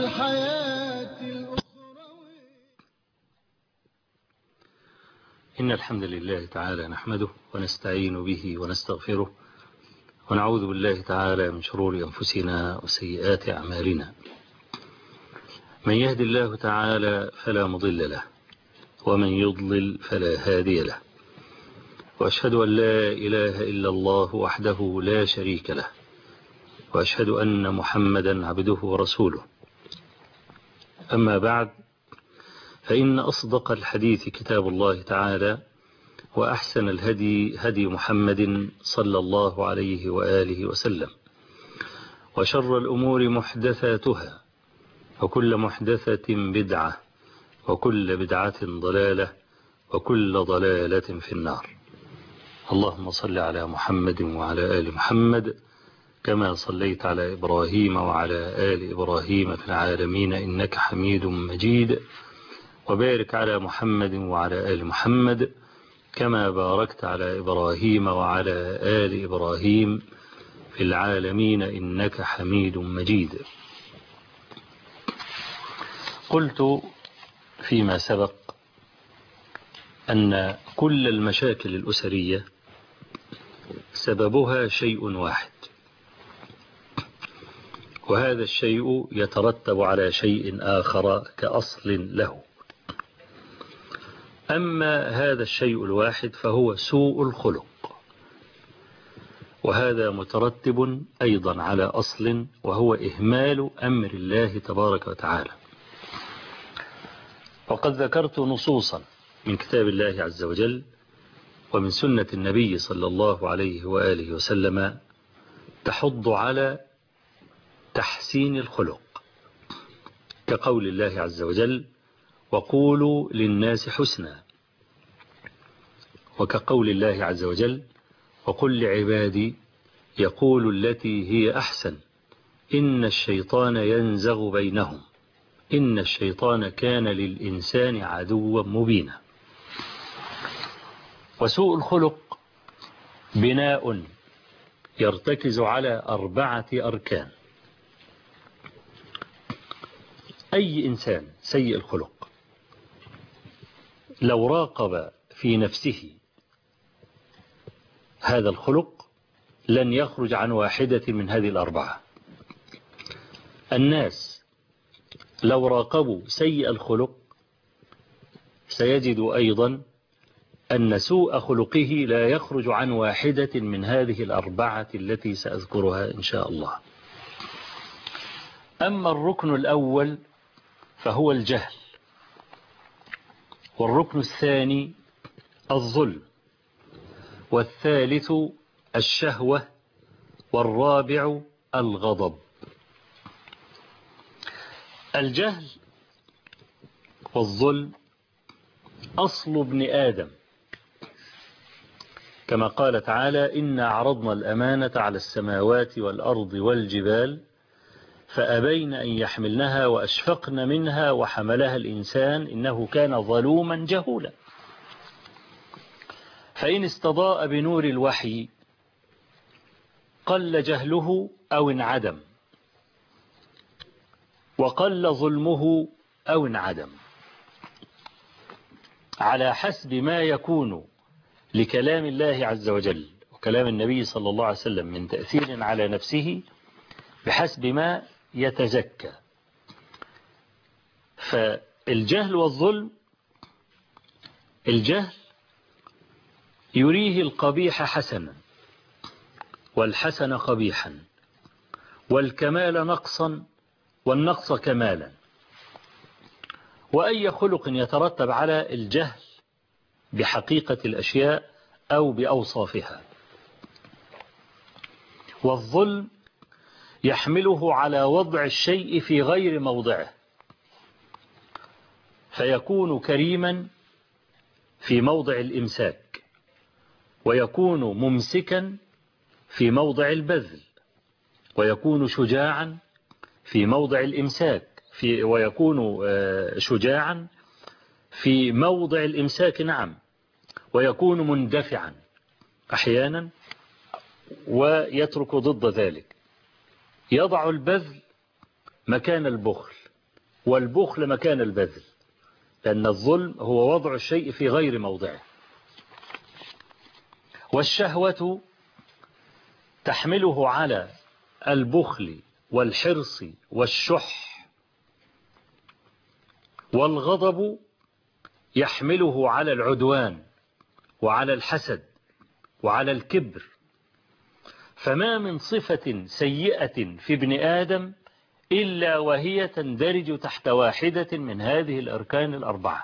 الحياة الأخروي إن الحمد لله تعالى نحمده ونستعين به ونستغفره ونعوذ بالله تعالى من شرور أنفسنا وسيئات أعمالنا من يهد الله تعالى فلا مضل له ومن يضلل فلا هادي له وأشهد أن لا إله إلا الله وحده لا شريك له وأشهد أن محمدا عبده ورسوله أما بعد فإن أصدق الحديث كتاب الله تعالى وأحسن الهدي هدي محمد صلى الله عليه وآله وسلم وشر الأمور محدثاتها وكل محدثة بدعة وكل بدعة ضلالة وكل ضلالة في النار اللهم صل على محمد وعلى آل محمد كما صليت على إبراهيم وعلى آل إبراهيم في العالمين إنك حميد مجيد وبارك على محمد وعلى آل محمد كما باركت على إبراهيم وعلى آل إبراهيم في العالمين إنك حميد مجيد قلت فيما سبق أن كل المشاكل الأسرية سببها شيء واحد وهذا الشيء يترتب على شيء آخر كأصل له أما هذا الشيء الواحد فهو سوء الخلق وهذا مترتب أيضا على أصل وهو إهمال أمر الله تبارك وتعالى وقد ذكرت نصوصا من كتاب الله عز وجل ومن سنة النبي صلى الله عليه وآله وسلم تحض على تحسين الخلق كقول الله عز وجل وقولوا للناس حسنا وكقول الله عز وجل وقل لعبادي يقول التي هي أحسن إن الشيطان ينزغ بينهم إن الشيطان كان للإنسان عدوا مبينا وسوء الخلق بناء يرتكز على أربعة أركان أي إنسان سيء الخلق لو راقب في نفسه هذا الخلق لن يخرج عن واحدة من هذه الأربعة الناس لو راقبوا سيء الخلق سيجد أيضا أن سوء خلقه لا يخرج عن واحدة من هذه الأربعة التي سأذكرها إن شاء الله أما الركن الأول فهو الجهل والركن الثاني الظلم والثالث الشهوة والرابع الغضب الجهل والظلم أصل ابن آدم كما قال تعالى إنا عرضنا الأمانة على السماوات والأرض والجبال فأبين أن يحملنها وأشفقن منها وحملها الإنسان إنه كان ظلوما جهولا فإن استضاء بنور الوحي قل جهله أو انعدم وقل ظلمه أو انعدم على حسب ما يكون لكلام الله عز وجل وكلام النبي صلى الله عليه وسلم من تأثير على نفسه بحسب ما يتزكى فالجهل والظلم الجهل يريه القبيح حسنا والحسن قبيحا والكمال نقصا والنقص كمالا وأي خلق يترتب على الجهل بحقيقة الأشياء أو بأوصافها والظلم يحمله على وضع الشيء في غير موضعه فيكون كريما في موضع الإمساك ويكون ممسكا في موضع البذل ويكون شجاعا في موضع الإمساك في ويكون شجاعا في موضع الإمساك نعم ويكون مندفعا أحيانا ويترك ضد ذلك يضع البذل مكان البخل والبخل مكان البذل لأن الظلم هو وضع الشيء في غير موضعه والشهوة تحمله على البخل والحرص والشح والغضب يحمله على العدوان وعلى الحسد وعلى الكبر فما من صفة سيئة في ابن آدم إلا وهي تندرج تحت واحدة من هذه الأركان الأربعة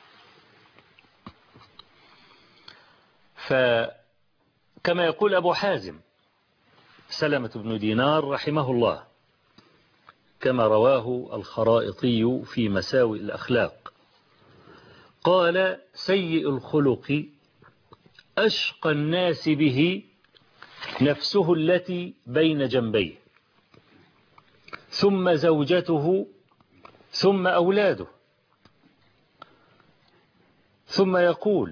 فكما يقول أبو حازم سلمة بن دينار رحمه الله كما رواه الخرائطي في مساوئ الأخلاق قال سيء الخلق أشقى الناس به نفسه التي بين جنبيه ثم زوجته ثم أولاده ثم يقول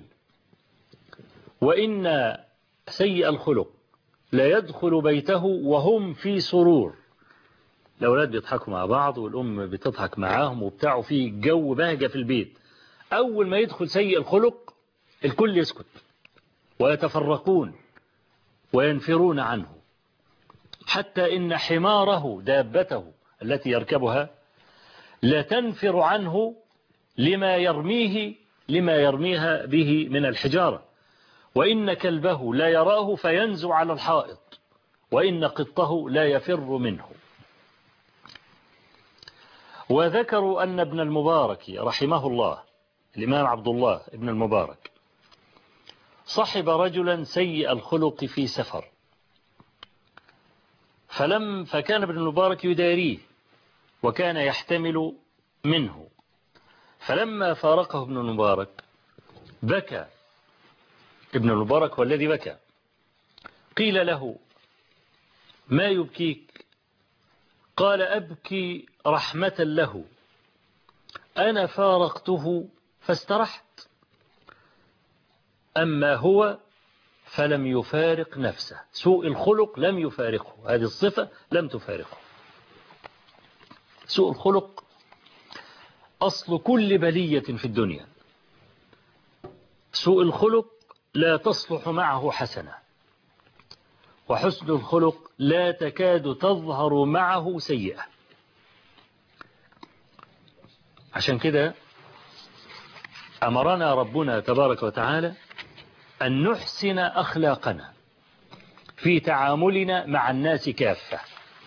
وإن سيء الخلق لا يدخل بيته وهم في سرور الأولاد بيضحكوا مع بعض والأم بتضحك معاهم وبتاعوا في جو بهجة في البيت أول ما يدخل سيء الخلق الكل يسكت ويتفرقون وينفرون عنه حتى إن حماره دابته التي يركبها لا تنفر عنه لما يرميه لما يرميها به من الحجارة وإن كلبه لا يراه فينزو على الحائط وإن قطه لا يفر منه وذكروا أن ابن المبارك رحمه الله الإمام عبد الله ابن المبارك صحب رجلا سيء الخلق في سفر فلم فكان ابن المبارك يداريه وكان يحتمل منه فلما فارقه ابن المبارك بكى ابن المبارك والذي بكى قيل له ما يبكيك قال أبكي رحمة له أنا فارقته فاسترحت أما هو فلم يفارق نفسه سوء الخلق لم يفارقه هذه الصفة لم تفارقه سوء الخلق أصل كل بلية في الدنيا سوء الخلق لا تصلح معه حسنة وحسن الخلق لا تكاد تظهر معه سيئة عشان كده أمرنا ربنا تبارك وتعالى أن نحسن أخلاقنا في تعاملنا مع الناس كافة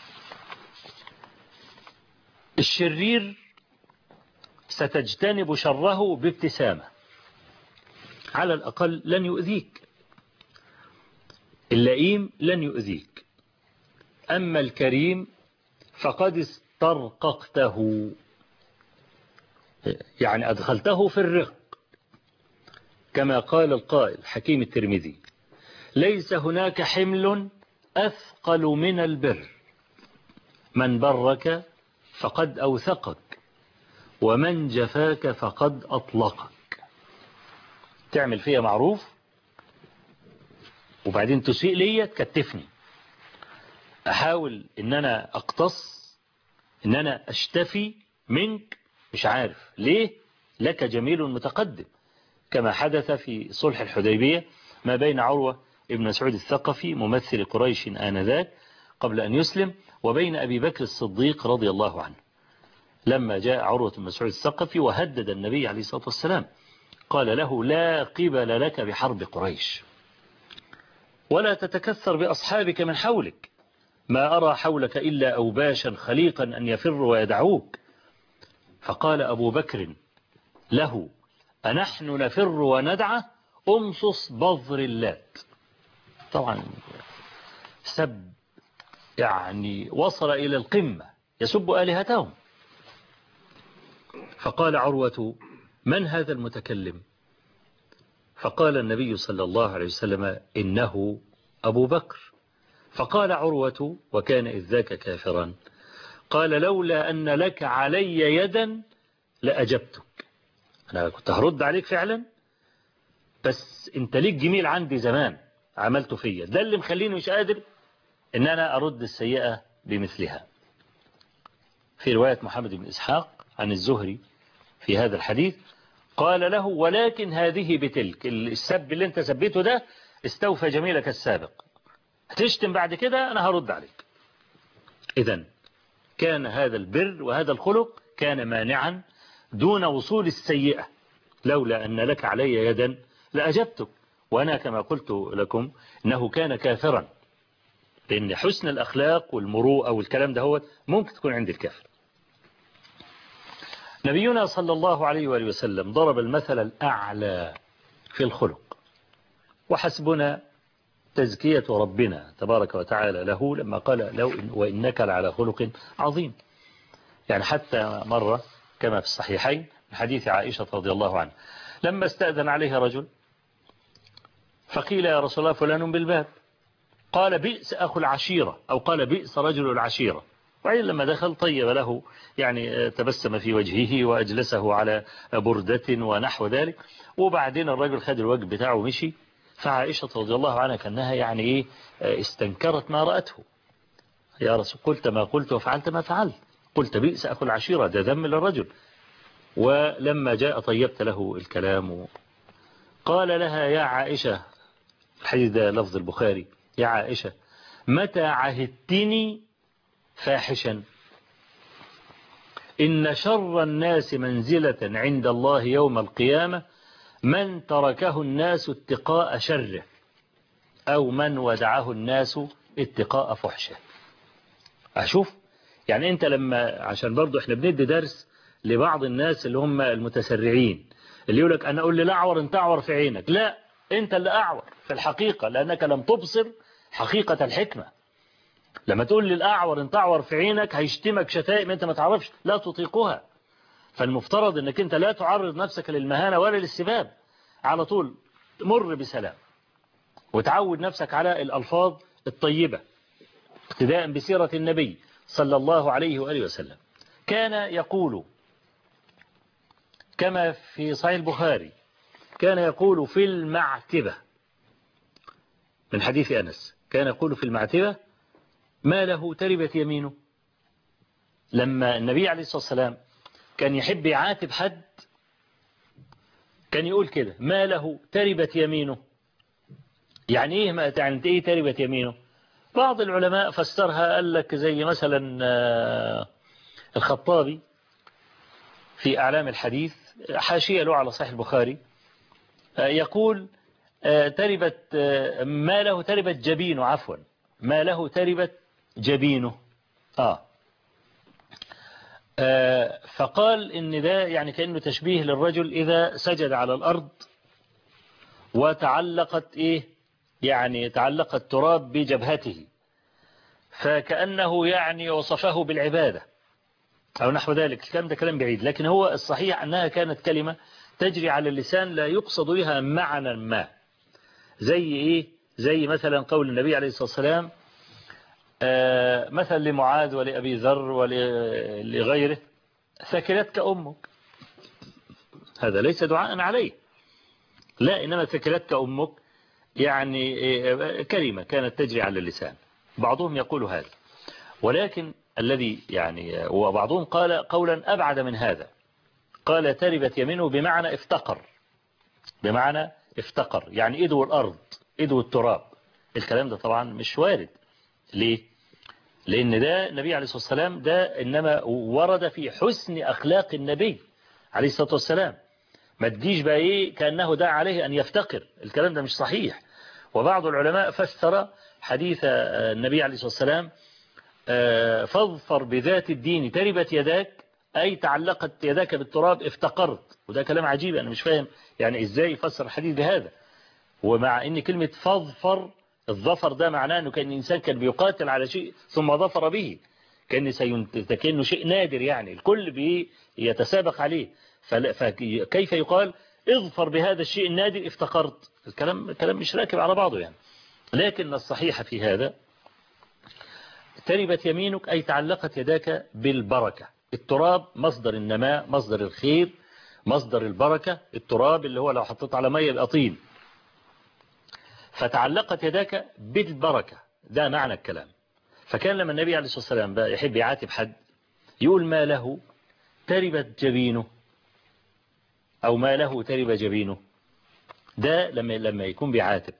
الشرير ستجتنب شره بابتسامة على الأقل لن يؤذيك اللئيم لن يؤذيك أما الكريم فقد استرققته يعني أدخلته في الرق كما قال القائل حكيم الترمذي ليس هناك حمل أثقل من البر من برك فقد أوثقك ومن جفاك فقد أطلقك تعمل فيها معروف وبعدين تسيء لي تكتفني أحاول إن أنا أقتص إن أنا أشتفي منك مش عارف ليه لك جميل متقدم كما حدث في صلح الحديبية ما بين عروة ابن مسعود الثقفي ممثل قريش آنذاك قبل أن يسلم وبين أبي بكر الصديق رضي الله عنه لما جاء عروة بن مسعود الثقفي وهدد النبي عليه الصلاة والسلام قال له لا قبل لك بحرب قريش ولا تتكثر بأصحابك من حولك ما أرى حولك إلا أوباشا خليقا أن يفر ويدعوك فقال أبو بكر له أنحن نفر وندعى أمصص بظر اللات طبعا سب يعني وصل إلى القمة يسب آلهتهم فقال عروة من هذا المتكلم فقال النبي صلى الله عليه وسلم إنه أبو بكر فقال عروة وكان إذ ذاك كافرا قال لولا أن لك علي يدا لأجبتك أنا كنت هرد عليك فعلا بس انت ليك جميل عندي زمان عملته فيا ده اللي مخليني مش قادر ان انا ارد السيئة بمثلها في رواية محمد بن إسحاق عن الزهري في هذا الحديث قال له ولكن هذه بتلك السب اللي انت سبيته ده استوفى جميلك السابق هتشتم بعد كده انا هرد عليك اذا كان هذا البر وهذا الخلق كان مانعا دون وصول السيئة لولا أن لك علي يدا لأجبتك وأنا كما قلت لكم أنه كان كافرا لأن حسن الأخلاق والمروءة والكلام ده هو ممكن تكون عند الكافر نبينا صلى الله عليه وآله وسلم ضرب المثل الأعلى في الخلق وحسبنا تزكية ربنا تبارك وتعالى له لما قال لو إن وإنك لعلى خلق عظيم يعني حتى مرة كما في الصحيحين من حديث عائشة رضي الله عنها لما استأذن عليها رجل فقيل يا رسول الله فلان بالباب قال بئس أخو العشيرة أو قال بئس رجل العشيرة وعين لما دخل طيب له يعني تبسم في وجهه وأجلسه على بردة ونحو ذلك وبعدين الرجل خد الوجه بتاعه ومشي فعائشة رضي الله عنها كأنها يعني إيه استنكرت ما رأته يا رسول قلت ما قلت وفعلت ما فعلت قلت بئس أخو العشيرة ده ذم للرجل ولما جاء طيبت له الكلام قال لها يا عائشة الحديث ده لفظ البخاري يا عائشة متى عهدتني فاحشا إن شر الناس منزلة عند الله يوم القيامة من تركه الناس اتقاء شره أو من ودعه الناس اتقاء فحشه أشوف يعني أنت لما عشان برضو احنا بندي درس لبعض الناس اللي هم المتسرعين اللي يقول لك أنا أقول لي لا أعور أنت أعور في عينك لا أنت اللي أعور في الحقيقة لأنك لم تبصر حقيقة الحكمة لما تقول لي الأعور أنت أعور في عينك هيشتمك شتائم أنت ما تعرفش لا تطيقها فالمفترض أنك أنت لا تعرض نفسك للمهانة ولا للسباب على طول مر بسلام وتعود نفسك على الألفاظ الطيبة اقتداء بسيرة النبي صلى الله عليه وآله وسلم كان يقول كما في صحيح البخاري كان يقول في المعتبة من حديث أنس كان يقول في المعتبة ما له تربت يمينه لما النبي عليه الصلاة والسلام كان يحب يعاتب حد كان يقول كده ما له تربت يمينه يعني ايه ما يعني ايه تربت يمينه بعض العلماء فسرها قال لك زي مثلا الخطابي في أعلام الحديث حاشية له على صحيح البخاري يقول تربت ما له تربت جبينه عفوا ما له تربت جبينه آه فقال إن ده يعني كأنه تشبيه للرجل إذا سجد على الأرض وتعلقت إيه يعني تعلق التراب بجبهته فكأنه يعني وصفه بالعبادة أو نحو ذلك الكلام ده كلام بعيد لكن هو الصحيح أنها كانت كلمة تجري على اللسان لا يقصد بها معنى ما زي إيه زي مثلا قول النبي عليه الصلاة والسلام آه مثل لمعاذ ولأبي ذر ولغيره ثكلتك أمك هذا ليس دعاء عليه لا إنما ثكلتك أمك يعني كلمة كانت تجري على اللسان بعضهم يقول هذا ولكن الذي يعني وبعضهم قال قولا أبعد من هذا قال تربت يمينه بمعنى افتقر بمعنى افتقر يعني إيده الأرض إيده التراب الكلام ده طبعا مش وارد ليه لأن ده النبي عليه الصلاة والسلام ده إنما ورد في حسن أخلاق النبي عليه الصلاة والسلام ما تجيش بقى إيه كأنه دعا عليه أن يفتقر الكلام ده مش صحيح وبعض العلماء فسر حديث النبي عليه الصلاة والسلام فاظفر بذات الدين تربت يداك أي تعلقت يداك بالتراب افتقرت وده كلام عجيب أنا مش فاهم يعني إزاي يفسر الحديث بهذا ومع أن كلمة فاظفر الظفر ده معناه أنه كان إنسان كان بيقاتل على شيء ثم ظفر به كان كأنه شيء نادر يعني الكل بيتسابق عليه فكيف يقال اظفر بهذا الشيء النادر افتقرت الكلام الكلام مش راكب على بعضه يعني لكن الصحيح في هذا تربت يمينك أي تعلقت يداك بالبركة التراب مصدر النماء مصدر الخير مصدر البركة التراب اللي هو لو حطيت على مية يبقى طين فتعلقت يداك بالبركة ده معنى الكلام فكان لما النبي عليه الصلاة والسلام بقى يحب يعاتب حد يقول ما له تربت جبينه أو ما له ترب جبينه ده لما لما يكون بيعاتب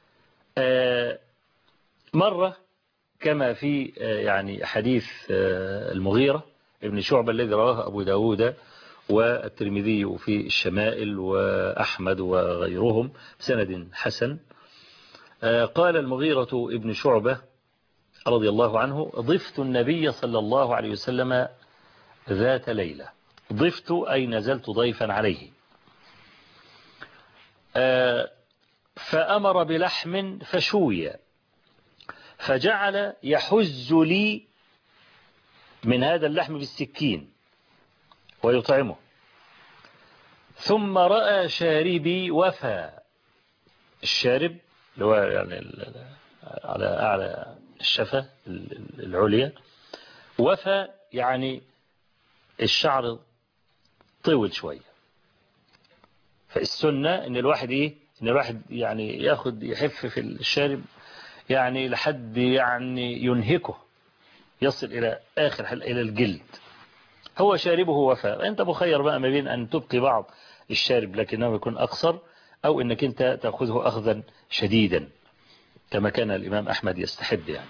مرة كما في يعني حديث المغيرة ابن شعبة الذي رواه أبو داود والترمذي في الشمائل وأحمد وغيرهم سند حسن قال المغيرة ابن شعبة رضي الله عنه ضفت النبي صلى الله عليه وسلم ذات ليلة ضفت أي نزلت ضيفا عليه فأمر بلحم فشوي فجعل يحز لي من هذا اللحم بالسكين ويطعمه ثم رأى شاربي وفى الشارب اللي هو يعني على أعلى الشفة العليا وفى يعني الشعر طول شوية فالسنة ان الواحد ايه ان الواحد يعني ياخد يحف في الشارب يعني لحد يعني ينهكه يصل الى اخر الى الجلد هو شاربه وفاء انت مخير بقى ما بين ان تبقي بعض الشارب لكنه يكون اقصر او انك انت تاخذه اخذا شديدا كما كان الامام احمد يستحب يعني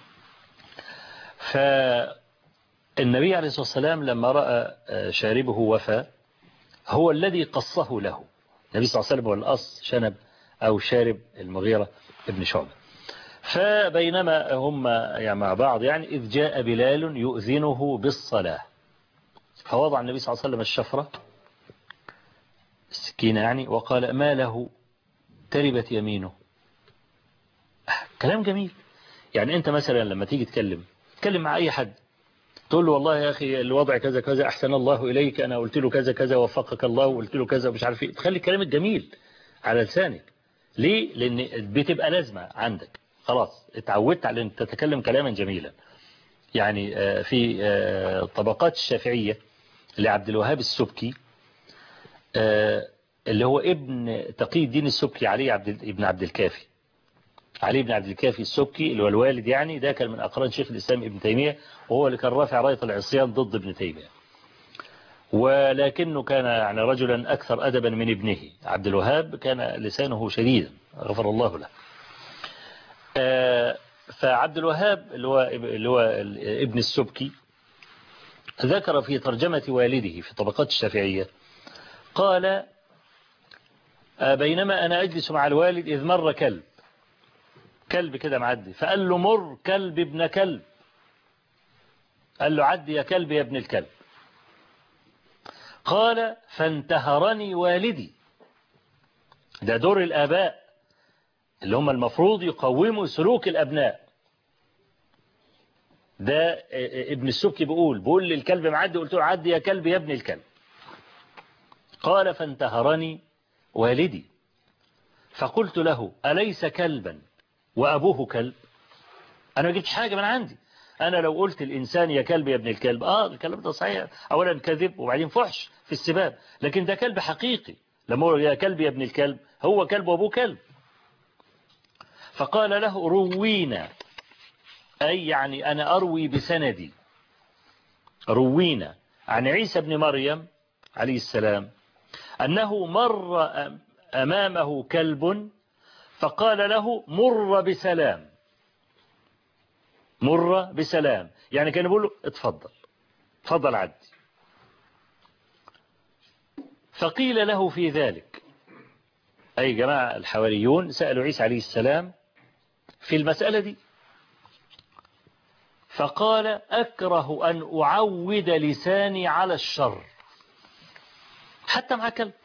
فالنبي عليه الصلاة والسلام لما رأى شاربه وفاء هو الذي قصه له النبي صلى الله عليه وسلم هو الأص شنب أو شارب المغيرة ابن شعبة فبينما هم يعني مع بعض يعني إذ جاء بلال يؤذنه بالصلاة فوضع النبي صلى الله عليه وسلم الشفرة السكينة يعني وقال ما له تربت يمينه كلام جميل يعني أنت مثلا لما تيجي تكلم تكلم مع أي حد تقول له والله يا أخي الوضع كذا كذا أحسن الله إليك أنا قلت له كذا كذا وفقك الله وقلت له كذا ومش عارف ايه تخلي الكلام الجميل على لسانك ليه لأن بتبقى لازمة عندك خلاص اتعودت على أن تتكلم كلاما جميلا يعني في طبقات الشافعية لعبد الوهاب السبكي اللي هو ابن تقي الدين السبكي علي عبد ابن عبد الكافي علي بن عبد الكافي السبكي اللي هو الوالد يعني ده كان من أقران شيخ الإسلام ابن تيمية وهو اللي كان رافع راية العصيان ضد ابن تيمية ولكنه كان يعني رجلا أكثر أدبا من ابنه عبد الوهاب كان لسانه شديدا غفر الله له فعبد الوهاب اللي هو, اللي هو ابن السبكي ذكر في ترجمة والده في طبقات الشافعية قال بينما أنا أجلس مع الوالد إذ مر كلب كلب كده معدي فقال له مر كلب ابن كلب قال له عدي يا كلب يا ابن الكلب قال فانتهرني والدي ده دور الآباء اللي هم المفروض يقوموا سلوك الأبناء ده ابن السبكي بيقول بيقول للكلب معدي قلت له عدي يا كلب يا ابن الكلب قال فانتهرني والدي فقلت له أليس كلبا وأبوه كلب أنا ما جبتش حاجة من عندي أنا لو قلت الإنسان يا كلب يا ابن الكلب آه الكلام ده صحيح أولا كذب وبعدين فحش في السباب لكن ده كلب حقيقي لما هو يا كلب يا ابن الكلب هو كلب وأبوه كلب فقال له روينا أي يعني أنا أروي بسندي روينا عن عيسى بن مريم عليه السلام أنه مر أمامه كلب فقال له مر بسلام مر بسلام يعني كان يقول له اتفضل اتفضل عدي فقيل له في ذلك أي جماعة الحواريون سألوا عيسى عليه السلام في المسألة دي فقال أكره أن أعود لساني على الشر حتى مع كلب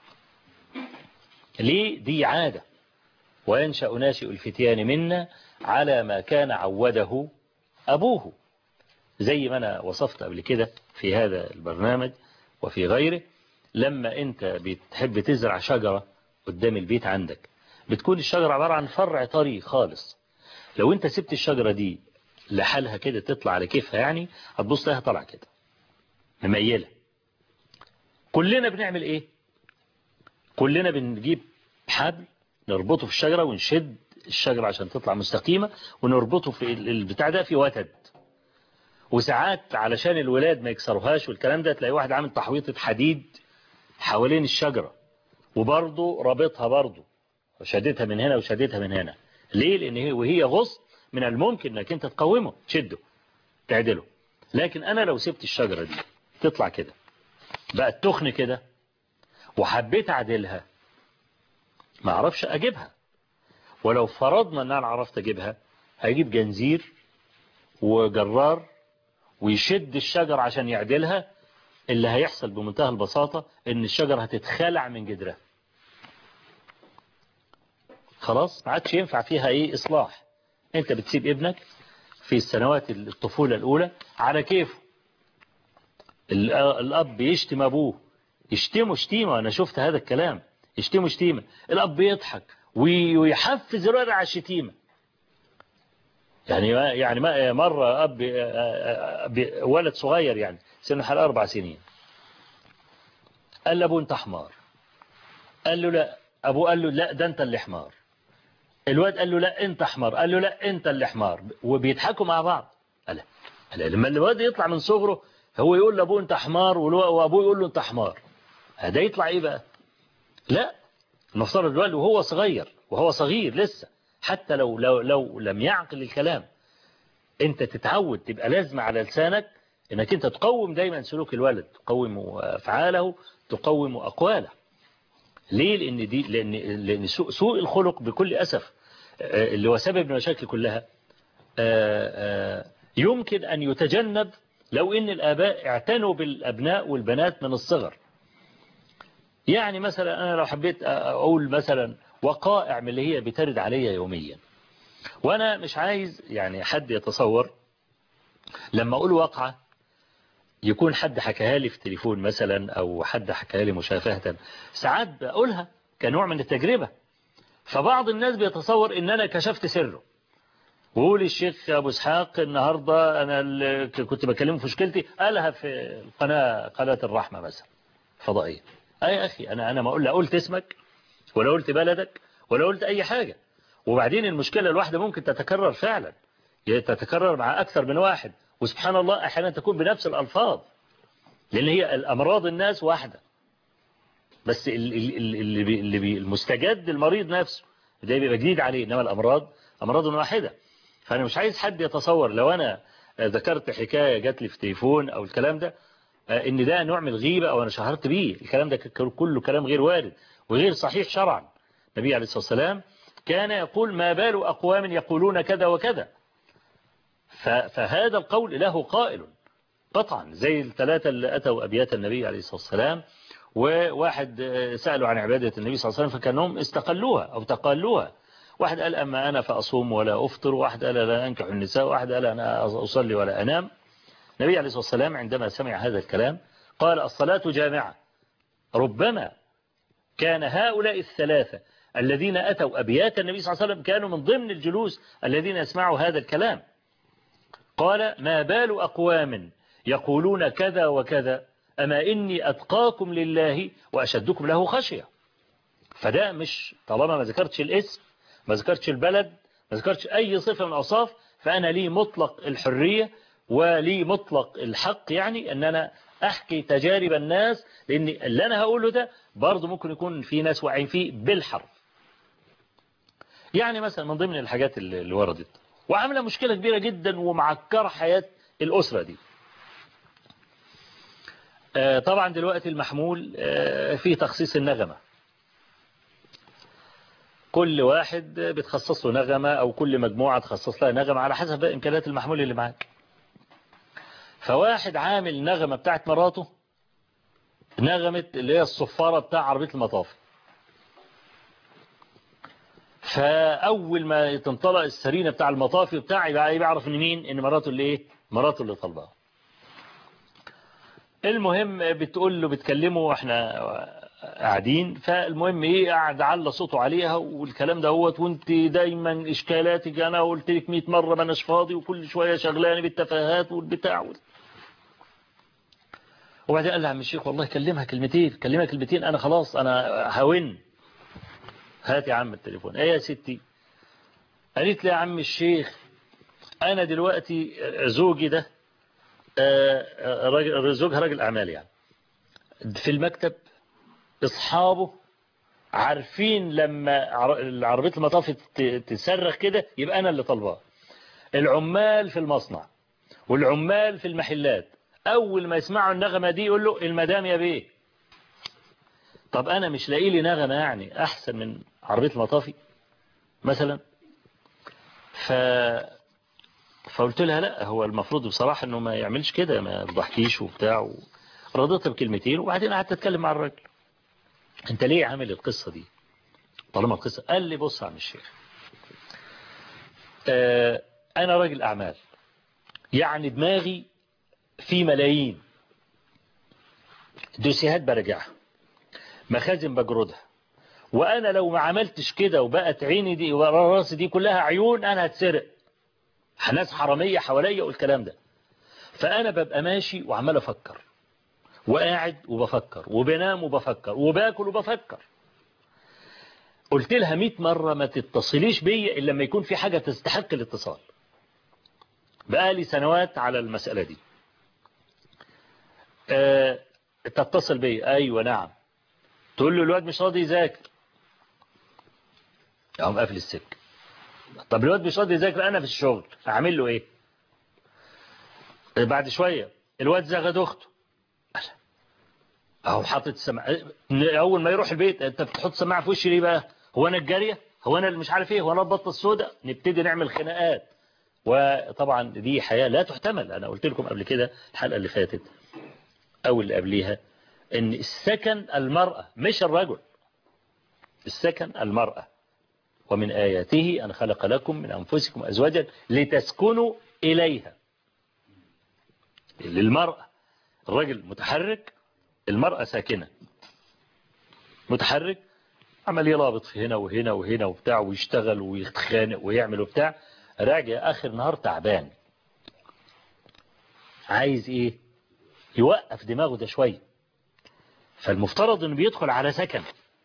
ليه دي عادة وينشأ ناشئ الفتيان منا على ما كان عوده أبوه زي ما أنا وصفت قبل كده في هذا البرنامج وفي غيره لما أنت بتحب تزرع شجرة قدام البيت عندك بتكون الشجرة عبارة عن فرع طري خالص لو أنت سبت الشجرة دي لحالها كده تطلع على كيفها يعني هتبص لها طلع كده مميلة كلنا بنعمل ايه كلنا بنجيب حبل نربطه في الشجرة ونشد الشجرة عشان تطلع مستقيمة ونربطه في البتاع ده في وتد وساعات علشان الولاد ما يكسروهاش والكلام ده تلاقي واحد عامل تحويطة حديد حوالين الشجرة وبرضه رابطها برضه وشدتها من هنا وشدتها من هنا ليه لان هي وهي غصن من الممكن انك انت تقومه تشده تعدله لكن انا لو سبت الشجرة دي تطلع كده بقت تخن كده وحبيت اعدلها ما اعرفش اجيبها ولو فرضنا ان انا عرفت اجيبها هجيب جنزير وجرار ويشد الشجر عشان يعدلها اللي هيحصل بمنتهى البساطة ان الشجر هتتخلع من جدرها خلاص ما عادش ينفع فيها ايه اصلاح انت بتسيب ابنك في السنوات الطفولة الاولى على كيفه الاب يشتم ابوه يشتمه شتيمة انا شفت هذا الكلام يشتمه شتيمة الاب يضحك ويحفز الولد على الشتيمة يعني يعني مرة أب ولد صغير يعني سنه حوالي أربع سنين قال له أبوه أنت حمار قال له لا أبوه قال له لا ده أنت اللي حمار الواد قال له لا أنت حمار قال له لا أنت اللي حمار وبيضحكوا مع بعض قال لا لما الواد يطلع من صغره هو يقول لأبوه أنت حمار وأبوه يقول له أنت حمار هذا يطلع إيه بقى لا المفترض الواد وهو صغير وهو صغير لسه حتى لو لو لو لم يعقل الكلام انت تتعود تبقى لازمة على لسانك انك انت تقوم دايما سلوك الولد تقوم افعاله تقوم اقواله ليه لان دي لان لان سوء, سوء الخلق بكل اسف اللي هو سبب المشاكل كلها يمكن ان يتجنب لو ان الاباء اعتنوا بالابناء والبنات من الصغر يعني مثلا انا لو حبيت اقول مثلا وقائع من اللي هي بترد عليا يوميا وانا مش عايز يعني حد يتصور لما اقول واقعة يكون حد حكاها لي في التليفون مثلا او حد حكاها لي مشافهة ساعات بقولها كنوع من التجربة فبعض الناس بيتصور ان انا كشفت سره وقول الشيخ ابو اسحاق النهاردة انا اللي كنت بكلمه في مشكلتي قالها في القناة قناة الرحمة مثلا فضائية اي اخي انا انا ما اقول لا قلت اسمك ولا قلت بلدك ولا قلت أي حاجة وبعدين المشكلة الواحدة ممكن تتكرر فعلا تتكرر مع أكثر من واحد وسبحان الله أحيانا تكون بنفس الألفاظ لأن هي الأمراض الناس واحدة بس اللي اللي اللي بي المستجد المريض نفسه ده بيبقى جديد عليه إنما الأمراض أمراض واحدة فأنا مش عايز حد يتصور لو أنا ذكرت حكاية جات لي في تليفون أو الكلام ده إن ده نوع من الغيبة أو أنا شهرت بيه الكلام ده كله كلام غير وارد وغير صحيح شرعا النبي عليه الصلاة والسلام كان يقول ما بال أقوام يقولون كذا وكذا فهذا القول له قائل قطعا زي الثلاثة اللي أتوا أبيات النبي عليه الصلاة والسلام وواحد سألوا عن عبادة النبي صلى الله عليه وسلم فكانهم استقلوها أو تقالوها واحد قال أما أنا فأصوم ولا أفطر واحد قال لا أنكح النساء واحد قال أنا أصلي ولا أنام النبي عليه الصلاة والسلام عندما سمع هذا الكلام قال الصلاة جامعة ربما كان هؤلاء الثلاثة الذين أتوا أبيات النبي صلى الله عليه وسلم كانوا من ضمن الجلوس الذين يسمعوا هذا الكلام قال ما بال أقوام يقولون كذا وكذا أما إني أتقاكم لله وأشدكم له خشية فده مش طالما ما ذكرتش الاسم ما ذكرتش البلد ما ذكرتش أي صفة من أوصاف فأنا لي مطلق الحرية ولي مطلق الحق يعني أن أنا أحكي تجارب الناس لأن اللي أنا هقوله ده برضه ممكن يكون في ناس واعيين فيه بالحرف يعني مثلا من ضمن الحاجات اللي وردت وعاملة مشكلة كبيرة جدا ومعكرة حياة الأسرة دي طبعا دلوقتي المحمول فيه تخصيص النغمة كل واحد بتخصص له نغمة أو كل مجموعة تخصص لها نغمة على حسب إمكانيات المحمول اللي معاك فواحد عامل نغمة بتاعت مراته نغمة اللي هي الصفارة بتاع عربية المطاف فأول ما تنطلق السرينة بتاع المطافي بتاعي بقى بيعرف ان مين ان مراته اللي ايه مراته اللي طلبها المهم بتقول له بتكلمه واحنا قاعدين فالمهم ايه قاعد على صوته عليها والكلام ده هوت وانت دايما اشكالاتك انا قلت لك 100 مره ما اناش فاضي وكل شويه شغلاني بالتفاهات والبتاع وبعدين قال لها عم الشيخ والله كلمها كلمتين كلمها كلمتين انا خلاص انا هون هات يا عم التليفون ايه يا ستي قالت لي يا عم الشيخ انا دلوقتي زوجي ده آه، راجل زوجها راجل أعمال يعني في المكتب أصحابه عارفين لما عر- عربية المطاف ت- تصرخ كده يبقى أنا اللي طالباه العمال في المصنع والعمال في المحلات أول ما يسمعوا النغمة دي يقول له المدام يا بيه طب أنا مش لاقي لي نغمة يعني أحسن من عربية المطافي مثلا ف فقلت لها لا هو المفروض بصراحة انه ما يعملش كده ما يضحكيش وبتاع و... رضيتها بكلمتين وبعدين قعدت اتكلم مع الراجل انت ليه عامل القصة دي طالما القصة قال لي بص يا عم الشيخ آه انا راجل اعمال يعني دماغي في ملايين دوسيهات برجعها مخازن بجردها وانا لو ما عملتش كده وبقت عيني دي وراسي دي كلها عيون انا هتسرق ناس حرامية حواليا والكلام ده فأنا ببقى ماشي وعمال أفكر وقاعد وبفكر وبنام وبفكر وباكل وبفكر قلت لها 100 مرة ما تتصليش بيا إلا لما يكون في حاجة تستحق الاتصال بقالي سنوات على المسألة دي أه تتصل بيا أيوة نعم تقول له الواد مش راضي يذاكر يقوم قافل السكه طب الواد مش راضي يذاكر انا في الشغل اعمل له ايه بعد شويه الواد زغد اخته اهو حاطط السماعه اول ما يروح البيت انت بتحط سماعه في وشي ليه بقى هو انا الجاريه هو انا اللي مش عارف ايه هو انا البطه السوداء نبتدي نعمل خناقات وطبعا دي حياه لا تحتمل انا قلت لكم قبل كده الحلقه اللي فاتت او اللي قبليها ان السكن المراه مش الرجل السكن المراه ومن آياته أن خلق لكم من أنفسكم أزواجا لتسكنوا إليها للمرأة الرجل متحرك المرأة ساكنة متحرك عمل يلابط في هنا وهنا وهنا وبتاع ويشتغل ويتخانق ويعمل وبتاع راجع آخر نهار تعبان عايز إيه يوقف دماغه ده شوية فالمفترض انه بيدخل على سكن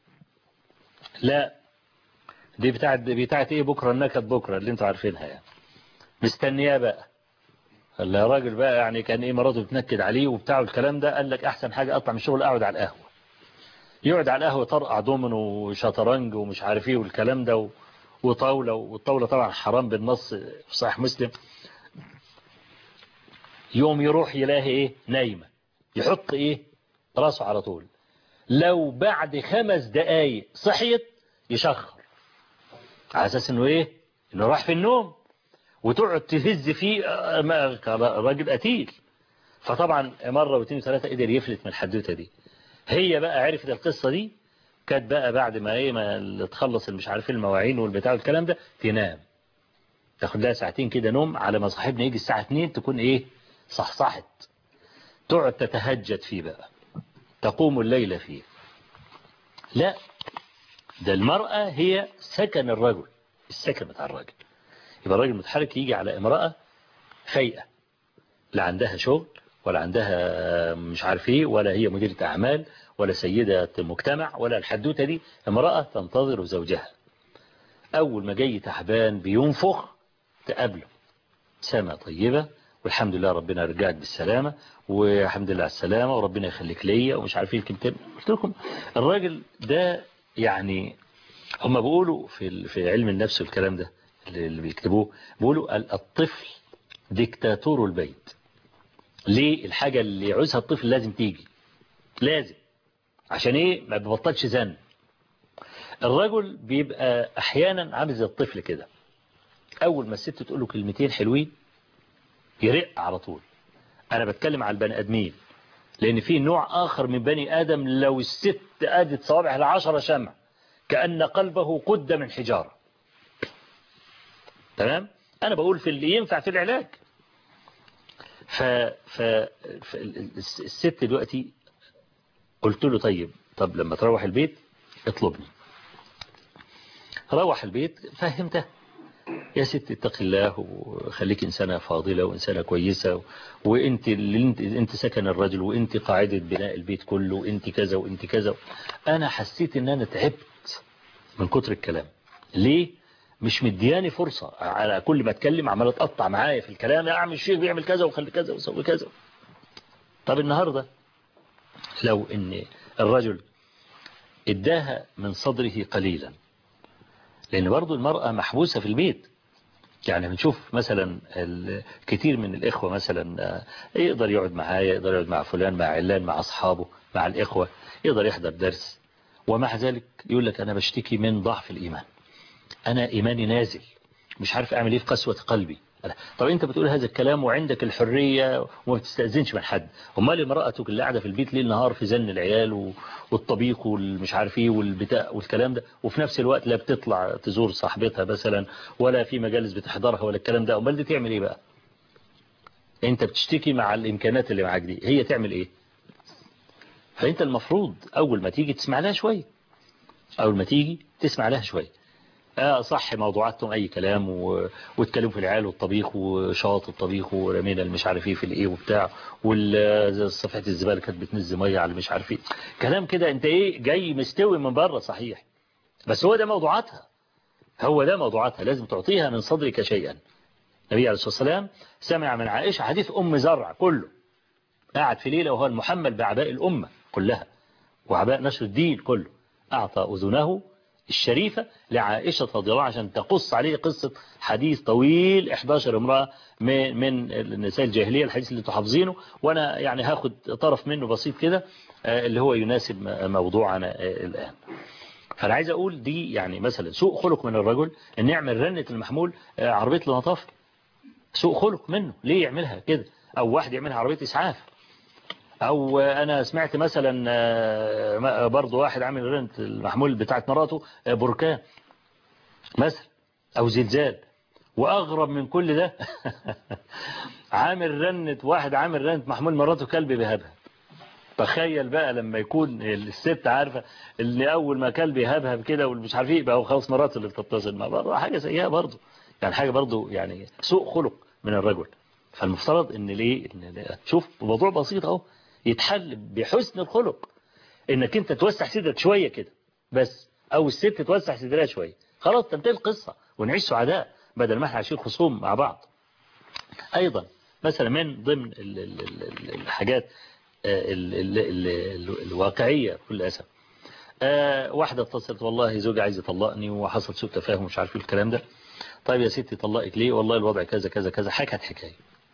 لا دي بتاعت بتاعت ايه بكره النكد بكره اللي انتوا عارفينها يعني مستنياه بقى الراجل بقى يعني كان ايه مراته بتنكد عليه وبتاع الكلام ده قال لك احسن حاجه اطلع من الشغل اقعد على القهوه يقعد على القهوه طرقع دومينو وشطرنج ومش عارف ايه والكلام ده و... وطاوله والطاوله طبعا حرام بالنص في صحيح مسلم يوم يروح يلاقي ايه نايمه يحط ايه راسه على طول لو بعد خمس دقايق صحيت يشخر على اساس انه ايه انه راح في النوم وتقعد تهز فيه راجل قتيل فطبعا مرة واثنين وثلاثة قدر يفلت من الحدوتة دي هي بقى عرفت القصة دي كانت بقى بعد ما ايه ما تخلص مش عارف المواعين والبتاع والكلام ده تنام تاخد لها ساعتين كده نوم على ما صاحبنا يجي الساعة 2 تكون ايه صحصحت تقعد تتهجد فيه بقى تقوم الليل فيه لا ده المرأة هي سكن الرجل السكن بتاع الرجل يبقى الراجل المتحرك يجي على امرأة فايقة لا عندها شغل ولا عندها مش عارف ايه ولا هي مديرة أعمال ولا سيدة مجتمع ولا الحدوتة دي امرأة تنتظر زوجها أول ما جاي تعبان بينفخ تقابله سامة طيبة والحمد لله ربنا رجعت بالسلامة والحمد لله على السلامة وربنا يخليك ليا ومش عارف ايه الكلمتين قلت لكم الراجل ده يعني هم بيقولوا في في علم النفس والكلام ده اللي بيكتبوه بيقولوا الطفل ديكتاتور البيت ليه الحاجة اللي يعوزها الطفل لازم تيجي لازم عشان ايه ما بيبطلش زن الرجل بيبقى احيانا عامل زي الطفل كده اول ما الست تقول له كلمتين حلوين يرق على طول انا بتكلم على البني ادمين لان في نوع اخر من بني ادم لو الست ادت صوابعها العشرة شمع كأن قلبه قد من حجارة تمام انا بقول في اللي ينفع في العلاج ف... ف... ف... الست دلوقتي قلت له طيب طب لما تروح البيت اطلبني روح البيت فهمته يا ست اتق الله وخليك إنسانة فاضلة وإنسانة كويسة وانت اللي انت, انت سكن الرجل وانت قاعدة بناء البيت كله وانت كذا وانت كذا أنا حسيت ان أنا تعبت من كتر الكلام ليه مش مدياني فرصة على كل ما اتكلم عمال تقطع معايا في الكلام يا عم الشيخ بيعمل كذا وخلي كذا وسوي كذا طب النهاردة لو ان الرجل اداها من صدره قليلا لان برضو المرأة محبوسة في البيت يعني بنشوف مثلا كثير من الإخوة مثلا يقدر يقعد معايا يقدر يقعد مع فلان مع علان مع أصحابه مع الإخوة يقدر يحضر درس ومع ذلك يقول لك أنا بشتكي من ضعف الإيمان أنا إيماني نازل مش عارف أعمل إيه في قسوة قلبي طب أنت بتقول هذا الكلام وعندك الحرية وما بتستأذنش من حد امال امرأتك اللي قاعدة في البيت ليل نهار في زن العيال والطبيخ والمش عارف ايه والبتاع والكلام ده وفي نفس الوقت لا بتطلع تزور صاحبتها مثلا ولا في مجالس بتحضرها ولا الكلام ده امال دي تعمل ايه بقى انت بتشتكي مع الامكانات اللي معاك دي هي تعمل ايه فانت المفروض اول ما تيجي تسمع لها شوية اول ما تيجي تسمع لها شوية اه صح موضوعاتهم اي كلام و... واتكلموا في العيال والطبيخ وشاط الطبيخ ورمينا المش عارف ايه في الايه وبتاع والصفحه الزباله كانت بتنزل ميه على مش عارف ايه كلام كده انت ايه جاي مستوي من بره صحيح بس هو ده موضوعاتها هو ده موضوعاتها لازم تعطيها من صدرك شيئا النبي عليه الصلاه والسلام سمع من عائشه حديث ام زرع كله قاعد في ليله وهو المحمل باعباء الامه كلها وعباء نشر الدين كله اعطى اذنه الشريفة لعائشة رضي الله عشان تقص عليه قصة حديث طويل 11 امرأة من من النساء الجاهلية الحديث اللي تحافظينه وانا يعني هاخد طرف منه بسيط كده اللي هو يناسب موضوعنا الآن فانا عايز اقول دي يعني مثلا سوء خلق من الرجل ان يعمل رنة المحمول عربية لنطافة سوء خلق منه ليه يعملها كده او واحد يعملها عربية اسعاف او انا سمعت مثلا برضو واحد عامل رنت المحمول بتاعت مراته بركان مثلا او زلزال واغرب من كل ده عامل رنت واحد عامل رنت محمول مراته كلب بيهبها تخيل بقى لما يكون الست عارفة ان اول ما كلب يهبهب كده والمش عارف ايه بقى خلاص مراته اللي بتتصل مع برضه حاجة سيئة برضه يعني حاجة برضه يعني سوء خلق من الرجل فالمفترض ان ليه إن شوف موضوع بسيط اهو يتحل بحسن الخلق انك انت توسع صدرك شوية كده بس او الست توسع صدرها شوية خلاص تنتهي القصة ونعيش سعداء بدل ما احنا عايشين خصوم مع بعض ايضا مثلا من ضمن الحاجات الواقعية كل أسف واحدة اتصلت والله زوجي عايز يطلقني وحصل سوء تفاهم مش عارف الكلام ده طيب يا ستي طلقك ليه والله الوضع كذا كذا كذا حكت حكاية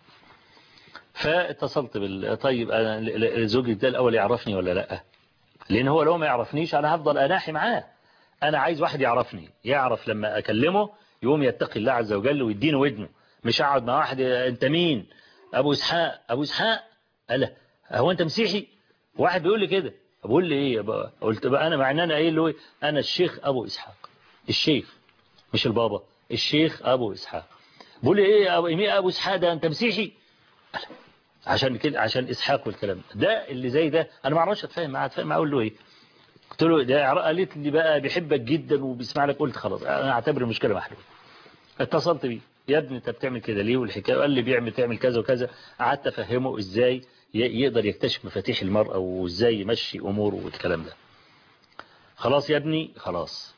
فاتصلت بال طيب انا زوجي ده الاول يعرفني ولا لا لان هو لو ما يعرفنيش انا هفضل اناحي معاه انا عايز واحد يعرفني يعرف لما اكلمه يقوم يتقي الله عز وجل ويديني ودنه مش اقعد مع واحد انت مين ابو اسحاق ابو اسحاق قال هو انت مسيحي واحد بيقول لي كده بقول لي ايه بقى قلت بقى انا مع ان انا قايل له ايه انا الشيخ ابو اسحاق الشيخ مش البابا الشيخ ابو اسحاق بقول لي ايه ابو ايه ابو اسحاق ده انت مسيحي عشان كده عشان اسحاق والكلام ده اللي زي ده انا ما اعرفش اتفاهم معاه اتفاهم معاه اقول له ايه قلت له ده قالت لي بقى بيحبك جدا وبيسمع لك قلت خلاص انا اعتبر المشكله محلوله اتصلت بيه يا ابني انت بتعمل كده ليه والحكايه قال لي بيعمل تعمل كذا وكذا قعدت افهمه ازاي يقدر يكتشف مفاتيح المرأة وازاي يمشي اموره والكلام ده خلاص يا ابني خلاص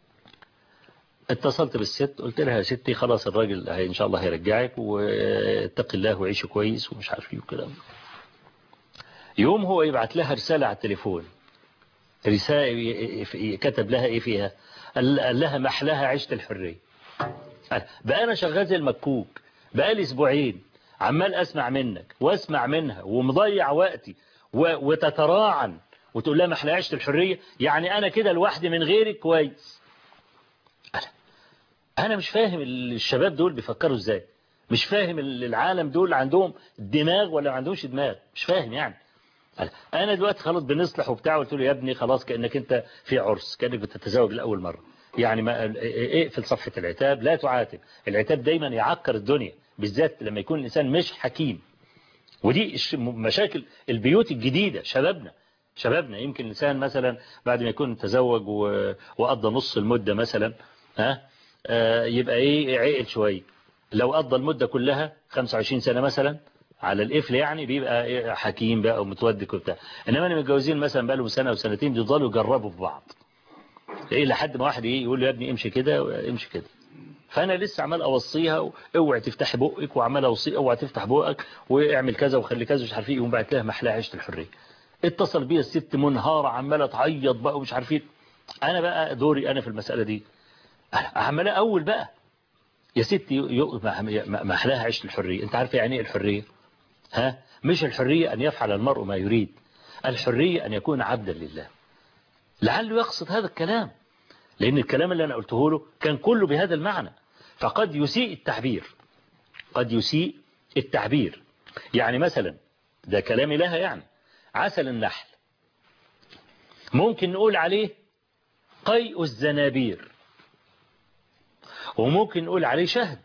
اتصلت بالست قلت لها يا ستي خلاص الراجل ان شاء الله هيرجعك واتقي الله وعيشي كويس ومش عارف ايه وكده يوم هو يبعت لها رسالة على التليفون رسالة كتب لها ايه فيها قال لها محلها عيشة الحرية بقى انا شغال زي المكوك بقى لي اسبوعين عمال اسمع منك واسمع منها ومضيع وقتي وتتراعن وتقول لها ما احنا عشت الحرية يعني انا كده لوحدي من غيرك كويس انا مش فاهم الشباب دول بيفكروا ازاي مش فاهم العالم دول عندهم دماغ ولا ما عندهمش دماغ مش فاهم يعني انا دلوقتي خلاص بنصلح وبتاع قلت له يا ابني خلاص كانك انت في عرس كانك بتتزوج لاول مره يعني ما اقفل صفحه العتاب لا تعاتب العتاب دايما يعكر الدنيا بالذات لما يكون الإنسان مش حكيم ودي مشاكل البيوت الجديدة شبابنا شبابنا يمكن الإنسان مثلا بعد ما يكون تزوج وقضى نص المدة مثلا ها يبقى ايه عقل شوية لو قضى المدة كلها 25 سنة مثلا على القفل يعني بيبقى إيه حكيم بقى ومتودك وبتاع انما اللي متجوزين مثلا بقى لهم سنة وسنتين بيفضلوا يجربوا في بعض ايه لحد ما واحد ايه يقول له يا ابني امشي كده امشي كده فانا لسه عمال اوصيها اوعي تفتحي بقك وعمال اوصي اوعي تفتح بقك واعمل كذا وخلي كذا مش عارف ايه يقوم بعت لها محلاها عيشه الحريه اتصل بيا الست منهارة عمالة تعيط بقى ومش عارفين انا بقى دوري انا في المسألة دي عمالة اول بقى يا ستي محلاها عيش الحرية انت عارف يعني ايه الحرية ها مش الحرية ان يفعل المرء ما يريد الحرية ان يكون عبدا لله لعله يقصد هذا الكلام لان الكلام اللي انا قلته له كان كله بهذا المعنى فقد يسيء التعبير قد يسيء التعبير يعني مثلا ده كلامي لها يعني عسل النحل ممكن نقول عليه قيء الزنابير وممكن نقول عليه شهد